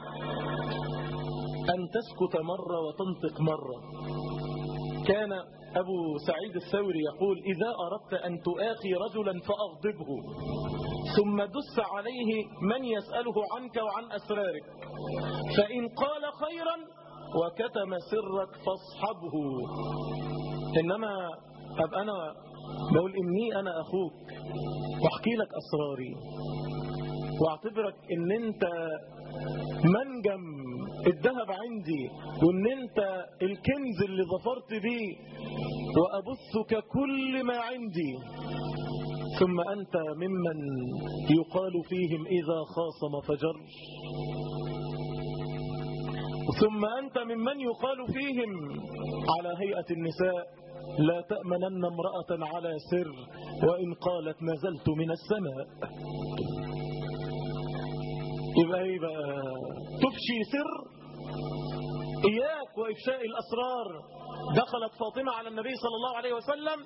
ان تسكت مره وتنطق مره كان أبو سعيد الثوري يقول إذا أردت أن تؤاخي رجلا فأغضبه ثم دس عليه من يسأله عنك وعن أسرارك فإن قال خيرا وكتم سرك فاصحبه إنما أبقى أنا بقول إني أنا أخوك واحكي لك أسراري واعتبرك إن أنت منجم الذهب عندي وان انت الكنز اللي ظفرت بيه وابثك كل ما عندي ثم انت ممن يقال فيهم اذا خاصم فجر ثم أنت ممن يقال فيهم على هيئة النساء لا تأمنن امرأة على سر وإن قالت نزلت من السماء يبقى ايه بقى تفشي سر إياك وإفشاء الأسرار دخلت فاطمة على النبي صلى الله عليه وسلم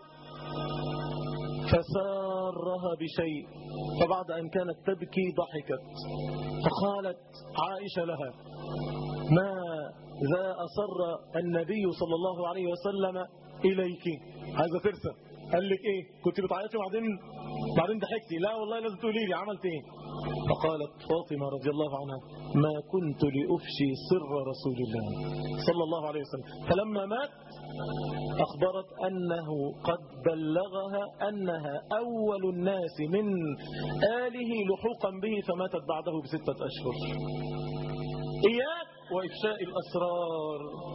فسارها بشيء فبعد أن كانت تبكي ضحكت فقالت عائشة لها ما ذا أصر النبي صلى الله عليه وسلم إليك عايزة ترسى قال لك ايه كنت بتعيطي وبعدين بعدين ضحكتي لا والله لازم تقولي لي عملت ايه فقالت فاطمة رضي الله عنها ما كنت لأفشي سر رسول الله صلى الله عليه وسلم فلما مات أخبرت أنه قد بلغها أنها أول الناس من آله لحوقا به فماتت بعده بستة أشهر إياك وإفشاء الأسرار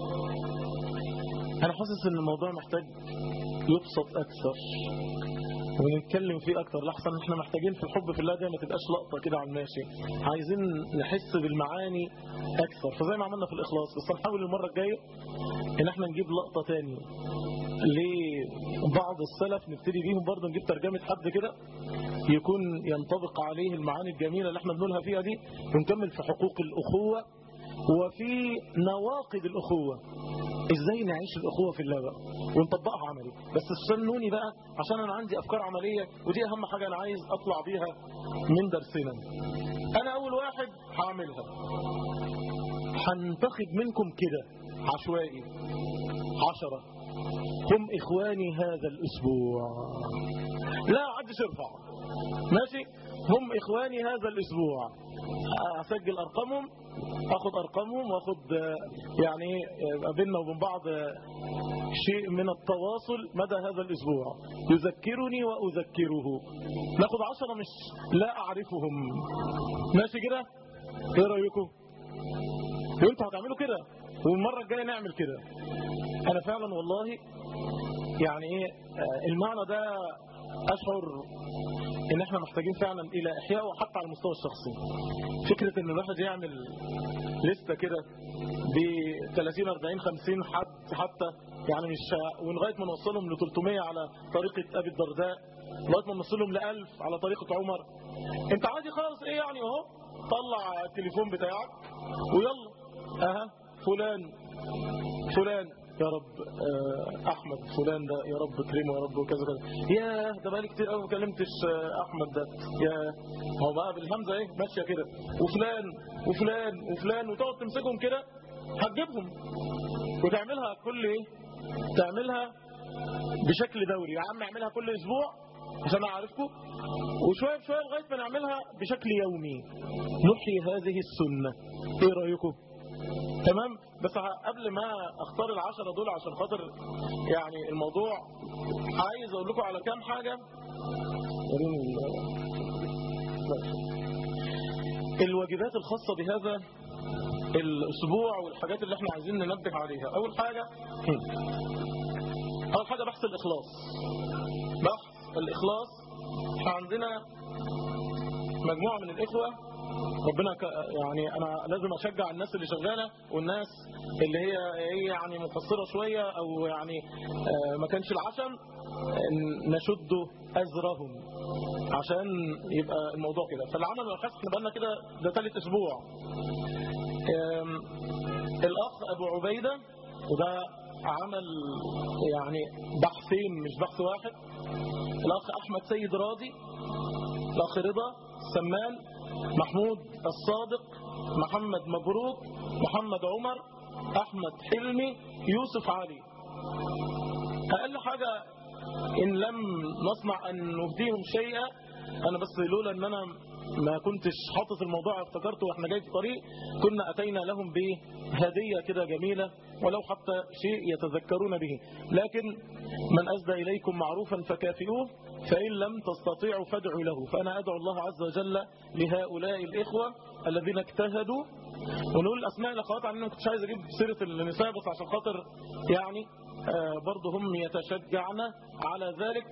أنا حاسس أن الموضوع محتاج يبسط أكثر ونتكلم فيه أكثر لحظة احنا محتاجين في الحب في الله ده ما تبقاش لقطة كده على الماشي عايزين نحس بالمعاني أكثر فزي ما عملنا في الإخلاص بس هنحاول المرة الجاية إن احنا نجيب لقطة تانية لبعض السلف نبتدي بيهم برضه نجيب ترجمة حد كده يكون ينطبق عليه المعاني الجميلة اللي احنا بنقولها فيها دي ونكمل في حقوق الأخوة وفي نواقض الأخوة ازاي نعيش الأخوة في الله بقى ونطبقها عملي بس استنوني بقى عشان أنا عندي أفكار عملية ودي أهم حاجة أنا عايز أطلع بيها من درسنا أنا أول واحد هعملها هنتخذ منكم كده عشوائي عشرة هم إخواني هذا الأسبوع لا عدش ارفع ماشي هم إخواني هذا الأسبوع أسجل أرقامهم أخذ أرقامهم وأخذ يعني بيننا وبين بعض شيء من التواصل مدى هذا الأسبوع يذكرني وأذكره ناخذ عشرة مش لا أعرفهم ماشي كده إيه رأيكم وانتوا هتعملوا كده والمرة الجاية نعمل كده أنا فعلا والله يعني إيه المعنى ده أشعر ان احنا محتاجين فعلا الى احيائه حتى على المستوى الشخصي فكرة ان الواحد يعمل لستة كده ب 30 40 50 حد حتى يعني مش ولغايه ما نوصلهم ل 300 على طريقة ابي الدرداء لغايه ما نوصلهم ل 1000 على طريقة عمر انت عادي خالص ايه يعني اهو طلع التليفون بتاعك ويلا اها فلان فلان يا رب احمد فلان ده يا رب كريمه يا رب وكذا كذا يا ده بقالي كتير قوي ما كلمتش احمد ده يا هو بقى بالهمزه ايه ماشيه كده وفلان وفلان وفلان وتقعد تمسكهم كده هتجيبهم وتعملها كل ايه تعملها بشكل دوري يا عم اعملها كل اسبوع عشان اعرفكم وشويه بشويه لغايه ما نعملها بشكل يومي نحيي هذه السنه ايه رايكم تمام بس قبل ما اختار العشرة دول عشان خاطر يعني الموضوع عايز اقول لكم على كام حاجة الواجبات الخاصة بهذا الاسبوع والحاجات اللي احنا عايزين ننبه عليها اول حاجة اول حاجة بحث الاخلاص بحث الاخلاص احنا عندنا مجموعة من الاخوة ربنا ك... يعني انا لازم اشجع الناس اللي شغاله والناس اللي هي ايه يعني مقصره شويه او يعني آه ما كانش العشم نشد ازرهم عشان يبقى الموضوع كده فالعمل والبحث احنا بقالنا كده ده ثالث اسبوع الاخ ابو عبيده وده عمل يعني بحثين مش بحث واحد الاخ احمد سيد راضي الاخ رضا سمان محمود الصادق محمد مبروك محمد عمر أحمد حلمي يوسف علي أقل حاجة إن لم نصنع أن نهديهم شيئا انا بس لولا ان انا ما كنتش حاطط الموضوع افتكرته واحنا جاي في الطريق كنا اتينا لهم بهديه كده جميله ولو حتى شيء يتذكرون به لكن من اسدى اليكم معروفا فكافئوه فان لم تستطيعوا فادعوا له فانا ادعو الله عز وجل لهؤلاء الاخوه الذين اجتهدوا ونقول اسماء الاخوات عن ما كنتش عايز اجيب سيره النساء بس عشان خاطر يعني آه برضه هم يتشجعن على ذلك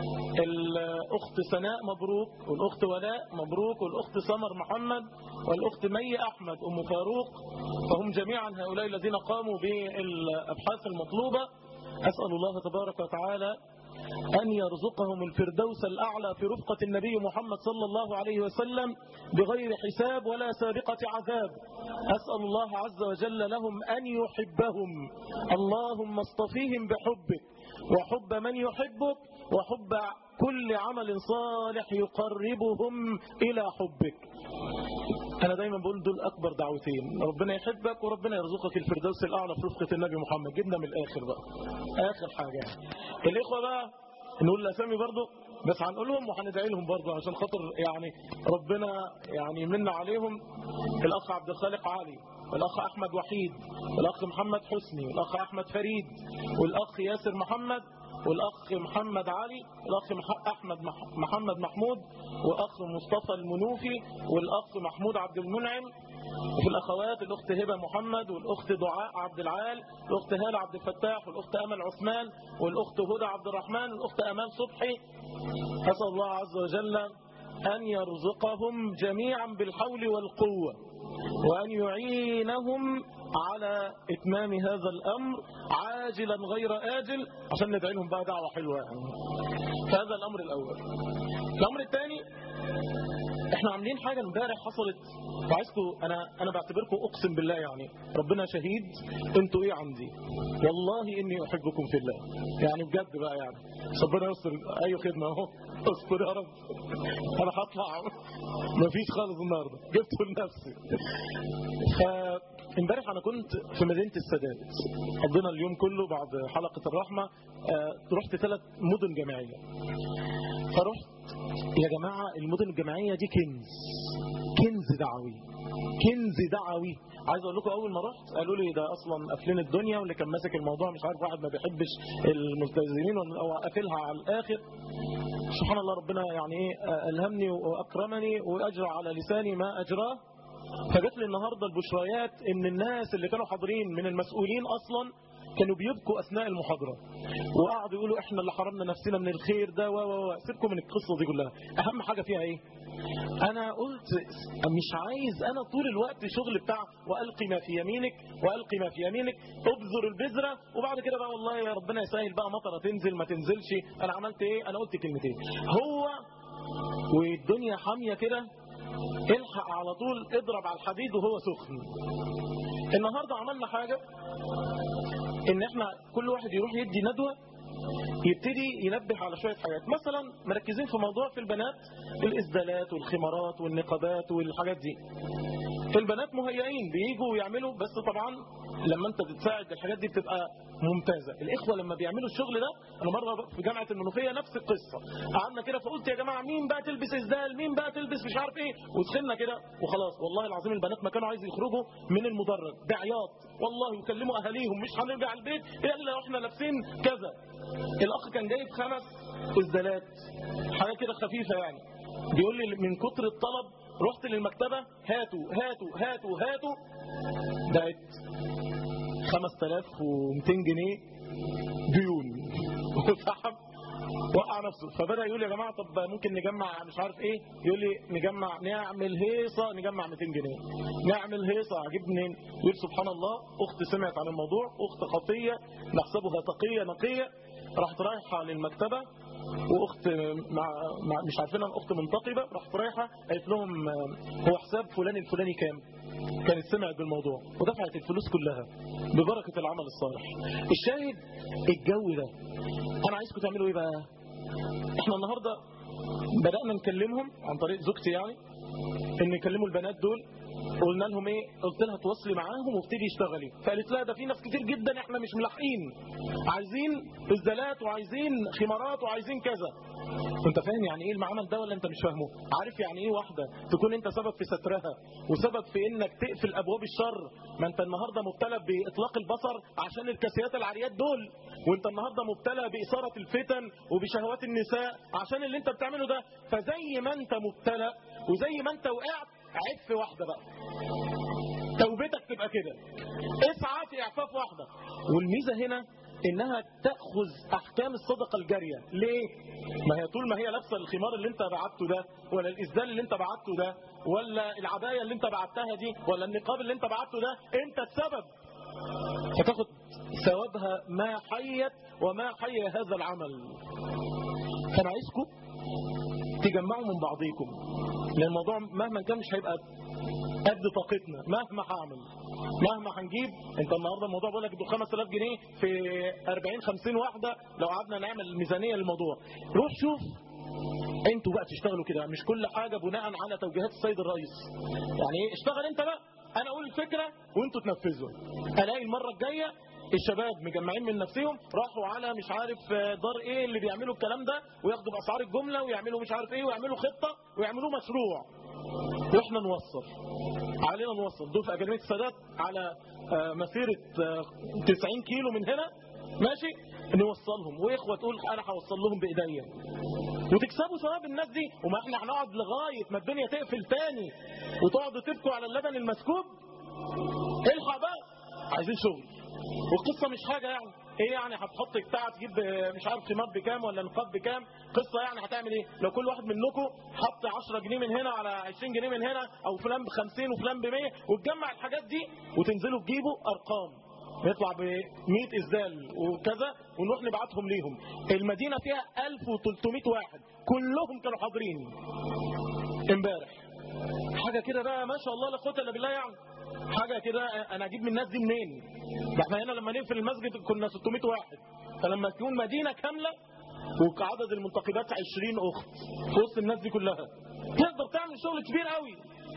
الأخت سناء مبروك والأخت ولاء مبروك والأخت سمر محمد والأخت مي أحمد أم فاروق فهم جميعا هؤلاء الذين قاموا بالأبحاث المطلوبة أسأل الله تبارك وتعالى أن يرزقهم الفردوس الأعلى في رفقة النبي محمد صلى الله عليه وسلم بغير حساب ولا سابقة عذاب أسأل الله عز وجل لهم أن يحبهم اللهم اصطفيهم بحبك وحب من يحبك وحب كل عمل صالح يقربهم إلى حبك أنا دايما بقول دول أكبر دعوتين ربنا يحبك وربنا يرزقك الفردوس الأعلى في رفقة النبي محمد جبنا من الآخر بقى آخر حاجة الإخوة بقى نقول الأسامي برضو بس هنقولهم وهندعي لهم برضو عشان خاطر يعني ربنا يعني يمن عليهم الأخ عبد الخالق علي والأخ أحمد وحيد والأخ محمد حسني والأخ أحمد فريد والأخ ياسر محمد والأخ محمد علي والأخ أحمد محمد محمود وأخ مصطفى المنوفي والأخ محمود عبد المنعم وفي الأخوات الأخت هبة محمد والأخت دعاء عبد العال الأخت هالة عبد الفتاح والأخت أمل عثمان والأخت هدى عبد الرحمن والأخت أمال صبحي أسأل الله عز وجل أن يرزقهم جميعا بالحول والقوة وأن يعينهم على إتمام هذا الأمر عاجلا غير آجل عشان ندعي لهم بقى دعوة حلوة يعني. فهذا الأمر الأول الأمر الثاني احنا عاملين حاجة امبارح حصلت وعايزكم انا انا بعتبركم اقسم بالله يعني ربنا شهيد انتوا ايه عندي والله اني احبكم في الله يعني بجد بقى يعني ربنا يستر اي خدمه اهو استر يا رب انا هطلع مفيش خالص النهارده جبته لنفسي فامبارح انا كنت في مدينه السادات قضينا اليوم كله بعد حلقه الرحمه آه رحت ثلاث مدن جامعيه فرحت يا جماعة المدن الجامعية دي كنز كنز دعوي كنز دعوي عايز اقول لكم اول ما رحت قالوا لي ده اصلا قافلين الدنيا واللي كان ماسك الموضوع مش عارف واحد ما بيحبش الملتزمين او قافلها على الاخر سبحان الله ربنا يعني ايه الهمني واكرمني واجرى على لساني ما اجراه فجت لي النهارده البشريات ان الناس اللي كانوا حاضرين من المسؤولين اصلا كانوا بيبكوا أثناء المحاضرة وقعدوا يقولوا إحنا اللي حرمنا نفسنا من الخير ده و و سيبكم من القصة دي كلها أهم حاجة فيها إيه أنا قلت مش عايز أنا طول الوقت شغل بتاع وألقي ما في يمينك وألقي ما في يمينك أبذر البذرة وبعد كده بقى والله يا ربنا يسهل بقى مطرة تنزل ما تنزلش أنا عملت إيه أنا قلت كلمتين هو والدنيا حامية كده الحق على طول اضرب على الحديد وهو سخن النهاردة عملنا حاجة ان احنا كل واحد يروح يدي ندوة يبتدي ينبه على شوية حاجات مثلا مركزين في موضوع في البنات الإسدالات والخمارات والنقابات والحاجات دي البنات مهيئين بييجوا ويعملوا بس طبعا لما انت بتساعد الحاجات دي بتبقى ممتازة الإخوة لما بيعملوا الشغل ده أنا مرة في جامعة المنوفية نفس القصة قعدنا كده فقلت يا جماعة مين بقى تلبس إسدال مين بقى تلبس مش عارف إيه ودخلنا كده وخلاص والله العظيم البنات ما كانوا عايز يخرجوا من المدرج بعياط والله يكلموا أهاليهم مش هنرجع البيت إلا وإحنا لابسين كذا الأخ كان جايب خمس إسدالات حاجة كده خفيفة يعني بيقول لي من كتر الطلب رحت للمكتبة هاتوا هاتوا هاتوا هاتوا بقت 5200 جنيه ديون وسحب وقع نفسه فبدأ يقول يا جماعة طب ممكن نجمع مش عارف ايه يقول لي نجمع نعمل هيصة نجمع 200 جنيه نعمل هيصة اجيب منين يقول سبحان الله اخت سمعت عن الموضوع اخت خطية نحسبها تقية نقية راحت رايحة للمكتبة واخت مع, مع مش عارفين اخت منتقبه راحت رايحه قالت لهم هو حساب فلان الفلاني كام كانت سمعت بالموضوع ودفعت الفلوس كلها ببركه العمل الصالح الشاهد الجو ده انا عايزكم تعملوا ايه بقى احنا النهارده بدانا نكلمهم عن طريق زوجتي يعني ان يكلموا البنات دول قلنا لهم ايه قلت لها توصلي معاهم وابتدي اشتغلي فقالت لا ده في ناس كتير جدا احنا مش ملاحقين عايزين ازدالات وعايزين خمارات وعايزين كذا انت فاهم يعني ايه المعمل ده ولا انت مش فاهمه عارف يعني ايه واحده تكون انت سبب في سترها وسبب في انك تقفل ابواب الشر ما انت النهارده مبتلى باطلاق البصر عشان الكاسيات العريات دول وانت النهارده مبتلى باثاره الفتن وبشهوات النساء عشان اللي انت بتعمله ده فزي ما انت مبتلى وزي ما انت وقعت عيب في واحده بقى توبتك تبقى كده اسعى في اعفاف واحده والميزه هنا انها تاخذ احكام الصدقه الجاريه ليه ما هي طول ما هي لابسه الخمار اللي انت بعته ده ولا الاسدال اللي انت بعته ده ولا العبايه اللي انت بعتها دي ولا النقاب اللي انت بعته ده انت السبب فتاخد ثوابها ما حيت وما حي هذا العمل فانا عايزكم تجمعوا من بعضيكم لان الموضوع مهما كان مش هيبقى قد طاقتنا مهما هعمل مهما هنجيب انت النهارده الموضوع بقول لك 5000 جنيه في 40 50 واحده لو قعدنا نعمل ميزانيه للموضوع روح شوف انتوا بقى تشتغلوا كده مش كل حاجه بناء على توجيهات السيد الرئيس يعني ايه اشتغل انت بقى انا اقول الفكره وانتوا تنفذوا الاقي المره الجايه الشباب مجمعين من نفسهم راحوا على مش عارف دار ايه اللي بيعملوا الكلام ده وياخدوا باسعار الجمله ويعملوا مش عارف ايه ويعملوا خطه ويعملوا مشروع واحنا نوصل علينا نوصل دول في اكاديميه السادات على مسيره 90 كيلو من هنا ماشي نوصلهم واخوه تقول انا هوصل لهم بايديا وتكسبوا ثواب الناس دي وما احنا هنقعد لغايه ما الدنيا تقفل تاني وتقعدوا تبكوا على اللبن المسكوب الحق بقى عايزين شغل والقصه مش حاجه يعني ايه يعني هتحط بتاع تجيب مش عارف خمار بكام ولا نقاب بكام قصه يعني هتعمل ايه لو كل واحد منكم حط 10 جنيه من هنا على 20 جنيه من هنا او فلان ب 50 وفلان ب 100 وتجمع الحاجات دي وتنزلوا تجيبوا ارقام نطلع ب 100 اسدال وكذا ونروح نبعتهم ليهم المدينه فيها 1300 واحد كلهم كانوا حاضرين امبارح حاجه كده بقى ما شاء الله لا قوه الا بالله يعني حاجه كده انا اجيب من الناس دي منين ده احنا هنا لما نقفل المسجد كنا 600 واحد فلما تكون مدينه كامله وعدد المنتقبات 20 اخت في وسط الناس دي كلها تقدر تعمل شغل كبير قوي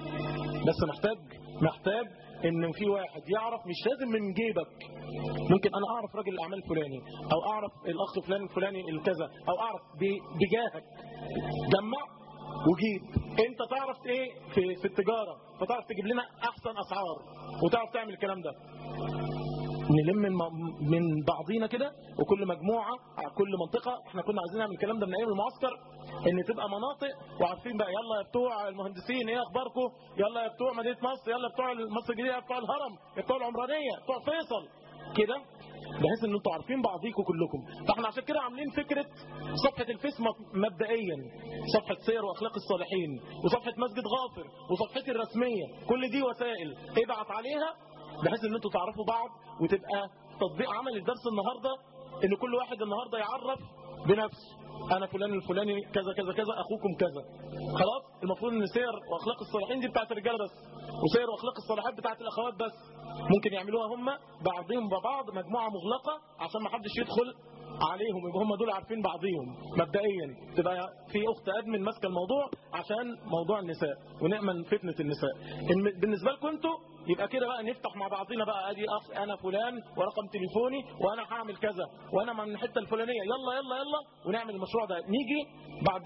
بس محتاج محتاج ان في واحد يعرف مش لازم من جيبك ممكن انا اعرف راجل الاعمال الفلاني او اعرف الاخ فلان الفلاني الكذا او اعرف بجاهك جمع وجيب انت تعرف ايه في في التجاره فتعرف تجيب لنا احسن اسعار وتعرف تعمل الكلام ده نلم من بعضينا كده وكل مجموعه على كل منطقه احنا كنا عايزين نعمل الكلام ده من ايام المعسكر ان تبقى مناطق وعارفين بقى يلا يا بتوع المهندسين ايه اخباركم يلا يا بتوع مدينه مصر يلا بتوع مصر الجديده يا بتوع الهرم يا بتوع العمرانيه بتوع فيصل كده بحيث ان انتوا عارفين بعضيكم كلكم فاحنا عشان كده عاملين فكره صفحه الفيس مبدئيا صفحه سير واخلاق الصالحين وصفحه مسجد غافر وصفحتي الرسميه كل دي وسائل ابعت عليها بحيث ان انتوا تعرفوا بعض وتبقى تطبيق عمل الدرس النهارده ان كل واحد النهارده يعرف بنفسه انا فلان الفلاني كذا كذا كذا اخوكم كذا خلاص المفروض ان سير واخلاق الصالحين دي بتاعت الرجاله بس وسير واخلاق الصالحات بتاعت الاخوات بس ممكن يعملوها هم بعضهم ببعض مجموعه مغلقه عشان ما حدش يدخل عليهم يبقى هم دول عارفين بعضيهم مبدئيا تبقى في اخت ادمن ماسكه الموضوع عشان موضوع النساء ونامن فتنه النساء بالنسبه لكم انتوا يبقى كده بقى نفتح مع بعضنا بقى ادي اخ انا فلان ورقم تليفوني وانا هعمل كذا وانا من الحته الفلانيه يلا يلا يلا ونعمل المشروع ده نيجي بعد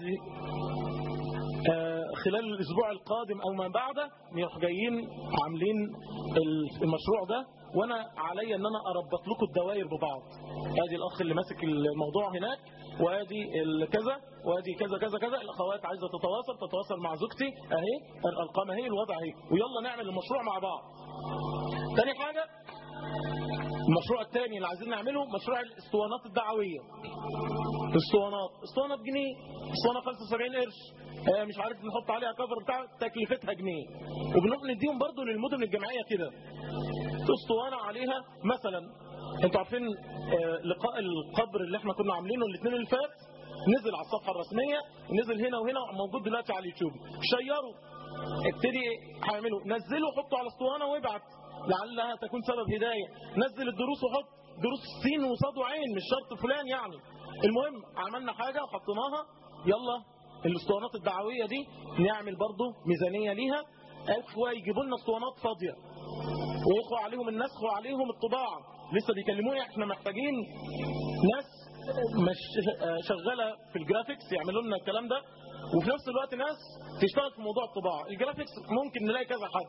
آه خلال الاسبوع القادم او ما بعده نروح جايين عاملين المشروع ده وانا عليا ان انا اربط لكم الدوائر ببعض ادي الاخ اللي ماسك الموضوع هناك وادي كذا وادي كذا كذا كذا الاخوات عايزه تتواصل تتواصل مع زوجتي اهي الارقام اهي الوضع اهي ويلا نعمل المشروع مع بعض تاني حاجه المشروع الثاني اللي عايزين نعمله مشروع الاسطوانات الدعويه اسطوانات اسطوانه بجنيه اسطوانه 75 قرش آه مش عارف نحط عليها كفر بتاع تكلفتها جنيه وبنروح نديهم برضه للمدن الجامعيه كده اسطوانه عليها مثلا انتوا عارفين آه لقاء القبر اللي احنا كنا عاملينه الاثنين اللي فات نزل على الصفحه الرسميه نزل هنا وهنا موجود دلوقتي على اليوتيوب شيروا ابتدي هيعملوا نزلوا حطوا على اسطوانه وابعت لعلها تكون سبب هدايه نزل الدروس وحط دروس سين وصاد وعين مش شرط فلان يعني المهم عملنا حاجه وحطيناها يلا الاسطوانات الدعويه دي نعمل برضه ميزانيه ليها اخوه يجيبوا لنا اسطوانات فاضيه واخوه عليهم النسخ وعليهم الطباعه لسه بيكلموني احنا محتاجين ناس مش شغاله في الجرافيكس يعملوا لنا الكلام ده وفي نفس الوقت ناس تشتغل في موضوع الطباعه الجرافيكس ممكن نلاقي كذا حد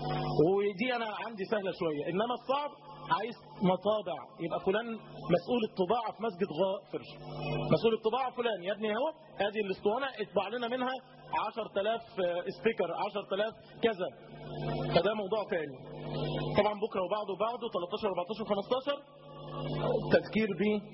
ودي انا عندي سهله شويه انما الصعب عايز مطابع يبقى فلان مسؤول الطباعه في مسجد غافر مسؤول الطباعه فلان يا ابني اهو ادي الاسطوانه اطبع لنا منها 10000 ستيكر 10000 كذا فده موضوع ثاني طبعا بكره وبعده وبعده 13 14 15 تذكير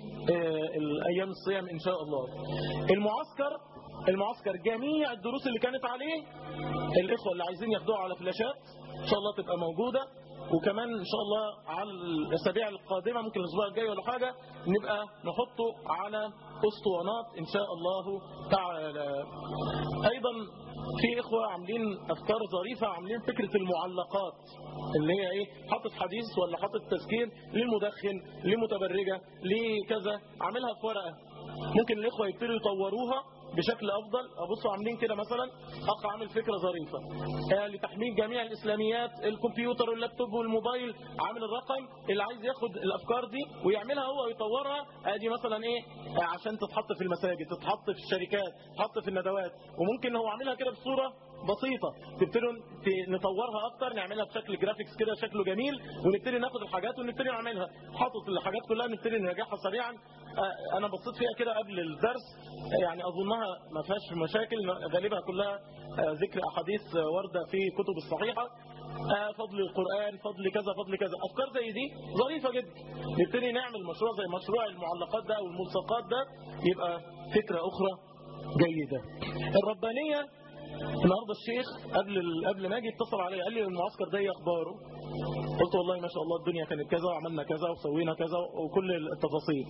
بالايام الصيام ان شاء الله المعسكر المعسكر جميع الدروس اللي كانت عليه الاخوه اللي عايزين ياخدوها على فلاشات ان شاء الله تبقى موجوده وكمان ان شاء الله على الاسابيع القادمه ممكن الاسبوع الجاي ولا حاجه نبقى نحطه على اسطوانات ان شاء الله تعالى ايضا في اخوه عاملين افكار ظريفه عاملين فكره المعلقات اللي هي ايه حاطط حديث ولا حاطط تذكير للمدخن لمتبرجه لكذا عاملها في ورقه ممكن الاخوه يبتدوا يطوروها بشكل افضل ابصوا عاملين كده مثلا اخ عامل فكره ظريفه آه لتحميل جميع الاسلاميات الكمبيوتر واللابتوب والموبايل عامل الرقم اللي عايز ياخد الافكار دي ويعملها هو ويطورها ادي مثلا ايه آه عشان تتحط في المساجد تتحط في الشركات تتحط في الندوات وممكن هو عاملها كده بصوره بسيطة تبتدوا نطورها أكتر نعملها بشكل جرافيكس كده شكله جميل ونبتدي ناخد الحاجات ونبتدي نعملها حاطط الحاجات كلها نبتدي نراجعها سريعا آه أنا بصيت فيها كده قبل الدرس يعني أظنها ما فيهاش مشاكل غالبا كلها آه ذكر أحاديث واردة في كتب الصحيحة آه فضل القرآن فضل كذا فضل كذا أفكار زي دي ظريفة جدا نبتدي نعمل مشروع زي مشروع المعلقات ده أو الملصقات ده يبقى فكرة أخرى جيدة الربانية النهارده الشيخ قبل قبل ما اجي اتصل عليا قال لي المعسكر ده ايه اخباره قلت والله ما شاء الله الدنيا كانت كذا وعملنا كذا وسوينا كذا وكل التفاصيل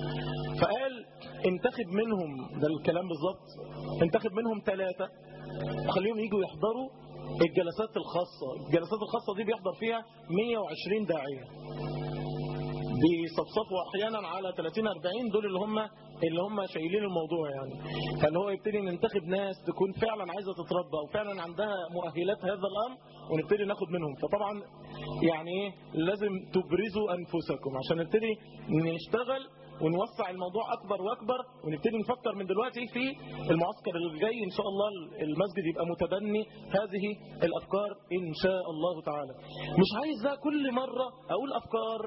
فقال انتخب منهم ده الكلام بالظبط انتخب منهم ثلاثة خليهم يجوا يحضروا الجلسات الخاصة الجلسات الخاصة دي بيحضر فيها 120 داعية بيصفصفوا احيانا على 30 40 دول اللي هم اللي هم شايلين الموضوع يعني فاللي هو يبتدي ننتخب ناس تكون فعلا عايزه تتربى وفعلا عندها مؤهلات هذا الامر ونبتدي ناخد منهم فطبعا يعني ايه لازم تبرزوا انفسكم عشان نبتدي نشتغل ونوسع الموضوع اكبر واكبر ونبتدي نفكر من دلوقتي في المعسكر الجاي ان شاء الله المسجد يبقى متبني هذه الافكار ان شاء الله تعالى مش عايز بقى كل مره اقول افكار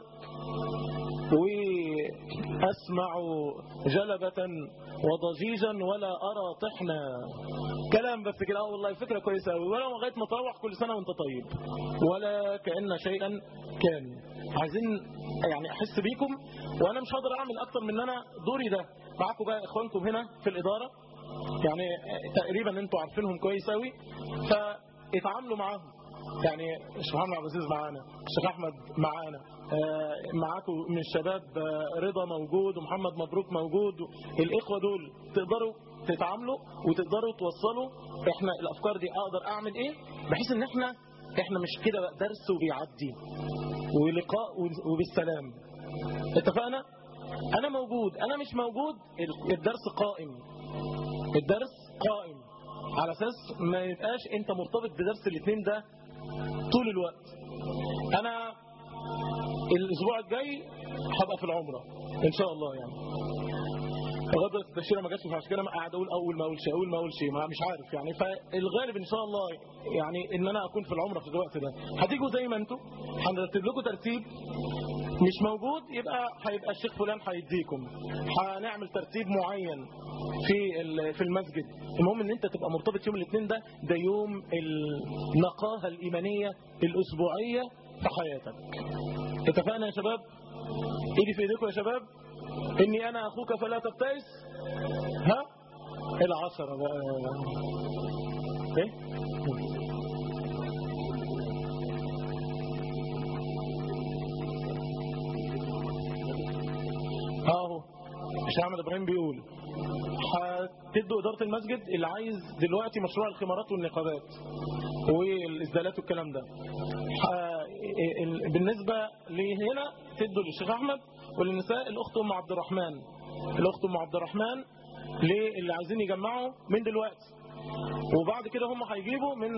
وأسمع جلبة وضجيجا ولا أرى طحنا كلام بس كده اه والله فكرة كويسة قوي ولا لغاية ما تروح كل سنة وانت طيب ولا كأن شيئا كان عايزين يعني أحس بيكم وأنا مش هقدر أعمل أكتر من أنا دوري ده معاكم بقى إخوانكم هنا في الإدارة يعني تقريبا انتوا عارفينهم كويس قوي فاتعاملوا معاهم يعني الشيخ محمد عبد العزيز معانا الشيخ احمد معانا آه معاكم من الشباب آه رضا موجود ومحمد مبروك موجود الاخوه دول تقدروا تتعاملوا وتقدروا توصلوا احنا الافكار دي اقدر اعمل ايه بحيث ان احنا احنا مش كده درس وبيعدي ولقاء وبالسلام اتفقنا انا موجود انا مش موجود الدرس قائم الدرس قائم على اساس ما يبقاش انت مرتبط بدرس الاثنين ده طول الوقت انا الاسبوع الجاي هبقى في العمره ان شاء الله يعني لغايه التاشيره ما جاتش فعشان كده قاعد اقول اول ما اقول شيء اول ما اقول شيء مش عارف يعني فالغالب ان شاء الله يعني ان انا اكون في العمره في الوقت ده هتيجوا زي ما انتم هنرتب لكم ترتيب مش موجود يبقى هيبقى الشيخ فلان هيديكم هنعمل ترتيب معين في في المسجد المهم ان انت تبقى مرتبط يوم الاثنين ده ده يوم النقاهه الايمانيه الاسبوعيه في حياتك اتفقنا يا شباب ايدي في ايديكم يا شباب اني انا اخوك فلا تبتئس ها العشرة بقى ايه اهو مش احمد ابراهيم بيقول هتدوا اداره المسجد اللي عايز دلوقتي مشروع الخمارات والنقابات والازدالات والكلام ده بالنسبه لهنا تدوا للشيخ احمد وللنساء الاخت ام عبد الرحمن الاخت ام عبد الرحمن للي عايزين يجمعوا من دلوقتي وبعد كده هم هيجيبوا من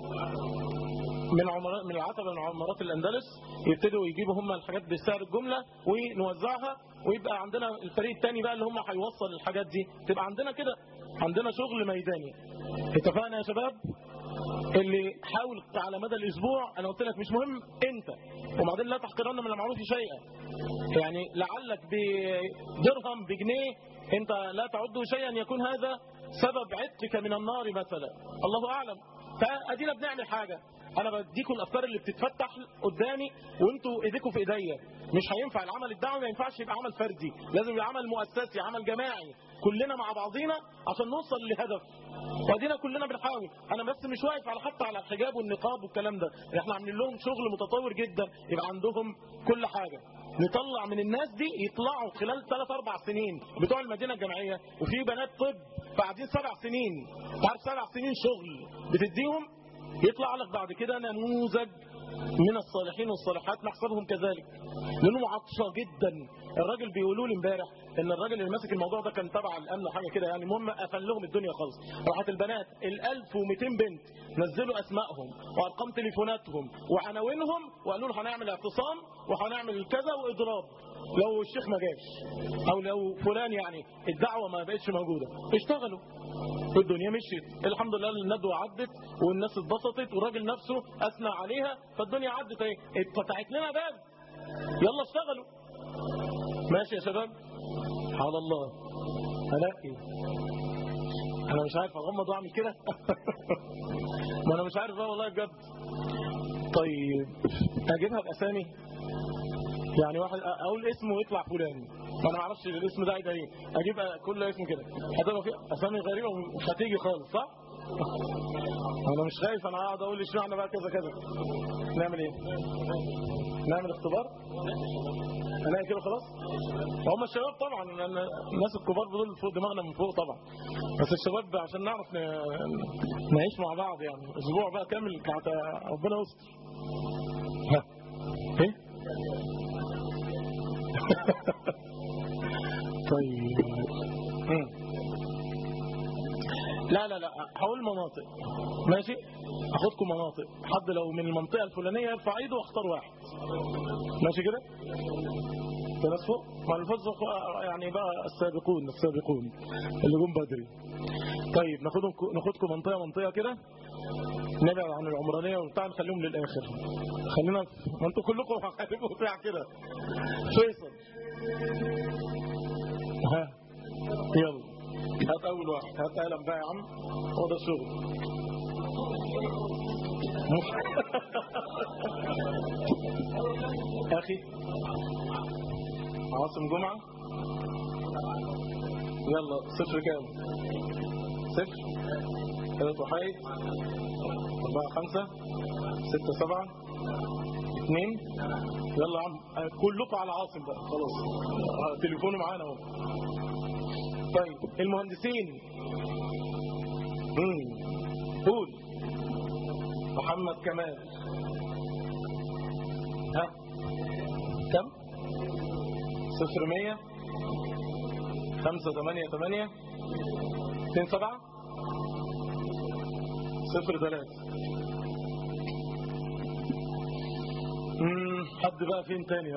من عمراء من العتبة من عمارات الأندلس يبتدوا يجيبوا هم الحاجات بسعر الجملة ونوزعها ويبقى عندنا الفريق الثاني بقى اللي هم هيوصل الحاجات دي تبقى عندنا كده عندنا شغل ميداني اتفقنا يا شباب اللي حاول على مدى الاسبوع انا قلت لك مش مهم انت وبعدين لا تحقرن من المعروف شيئا يعني لعلك بدرهم بجنيه انت لا تعد شيئا يكون هذا سبب عتقك من النار مثلا الله اعلم فادينا بنعمل حاجه انا بديكم الافكار اللي بتتفتح قدامي وانتوا ايديكم في ايديا مش هينفع العمل الدعوي ما ينفعش يبقى عمل فردي لازم يبقى عمل مؤسسي عمل جماعي كلنا مع بعضينا عشان نوصل لهدف وادينا كلنا بنحاول انا بس مش واقف على حتى على الحجاب والنقاب والكلام ده احنا عاملين لهم شغل متطور جدا يبقى عندهم كل حاجه نطلع من الناس دي يطلعوا خلال 3 4 سنين بتوع المدينه الجامعيه وفي بنات طب بعدين سبع سنين تعرف سبع سنين شغل بتديهم يطلع لك بعد كده نموذج من الصالحين والصالحات نحسبهم كذلك لانه عطشة جدا الراجل بيقولوا لي امبارح ان الراجل اللي ماسك الموضوع ده كان تبع الامن حاجه كده يعني المهم قفل لهم الدنيا خالص راحت البنات ال 1200 بنت نزلوا اسمائهم وارقام تليفوناتهم وعناوينهم وقالوا له هنعمل اعتصام وهنعمل كذا واضراب لو الشيخ ما جاش او لو فلان يعني الدعوه ما بقتش موجوده اشتغلوا الدنيا مشيت الحمد لله الندوه عدت والناس اتبسطت والراجل نفسه اثنى عليها فالدنيا عدت اهي اتفتحت لنا باب يلا اشتغلوا ماشي يا شباب على الله الاقي انا مش عارف اغمض واعمل كده ما انا مش عارف بقى والله بجد طيب اجيبها باسامي يعني واحد اقول اسمه ويطلع فلان ما انا ما اعرفش الاسم ده هيبقى ايه اجيب كل اسم كده هتبقى في اسامي غريبه ومش هتيجي خالص صح انا مش خايف انا هقعد اقول اشمعنى بقى كذا كذا نعمل ايه نعمل اختبار الاقي كده خلاص هم الشباب طبعا الناس الكبار دول فوق دماغنا من فوق طبعا بس الشباب عشان نعرف نعيش مع بعض يعني اسبوع بقى كامل ربنا يستر ها ايه طيب لا لا لا هقول مناطق ماشي اخدكم مناطق حد لو من المنطقه الفلانيه يرفع ايده واختار واحد ماشي كده في ناس فوق مع الفوز يعني بقى السابقون السابقون اللي جم بدري طيب ناخدهم ناخدكم منطقه منطقه كده نبعد عن العمرانيه وبتاع نخليهم للاخر خلينا ما انتوا كلكم هتبقوا بتاع كده فيصل ها يلا هات اول واحد هات قلم بقى يا عم هو ده الشغل اخي عاصم جمعة يلا صفر كام صفر ثلاثة وحيد أربعة خمسة ستة سبعة اثنين يلا يا عم كلكم على عاصم بقى خلاص تليفونه معانا اهو طيب المهندسين امم قول محمد كمال ها كم صفر مية خمسة ثمانية ثمانية اثنين سبعة صفر ثلاثة حد بقى فين تاني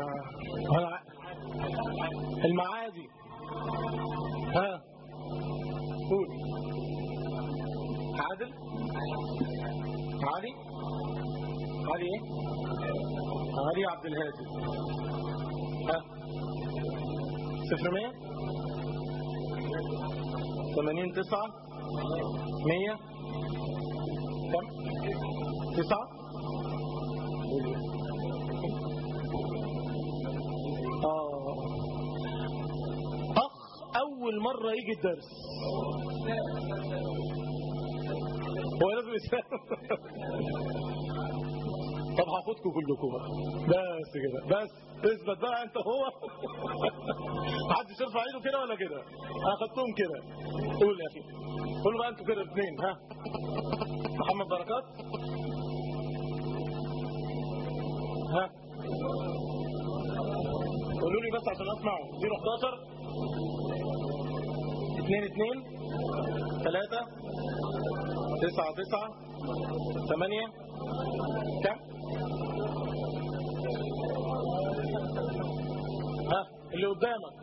المعادي ها قول عادل علي علي ايه علي عبد الهادي ها صفر مية ثمانين تسعة مية كم تسعة آه. أخ أول مرة يجي الدرس هو لازم يسافر طب هاخدكم كلكم بقى بس كده بس اثبت بقى انت هو محدش يرفع ايده كده ولا كده انا خدتهم كده قول يا اخي قول بقى انتوا كده اثنين ها محمد بركات ها قولوا لي بس عشان اسمع 011 2 2 3 تسعة تسعة ثمانية كم ها اللي قدامك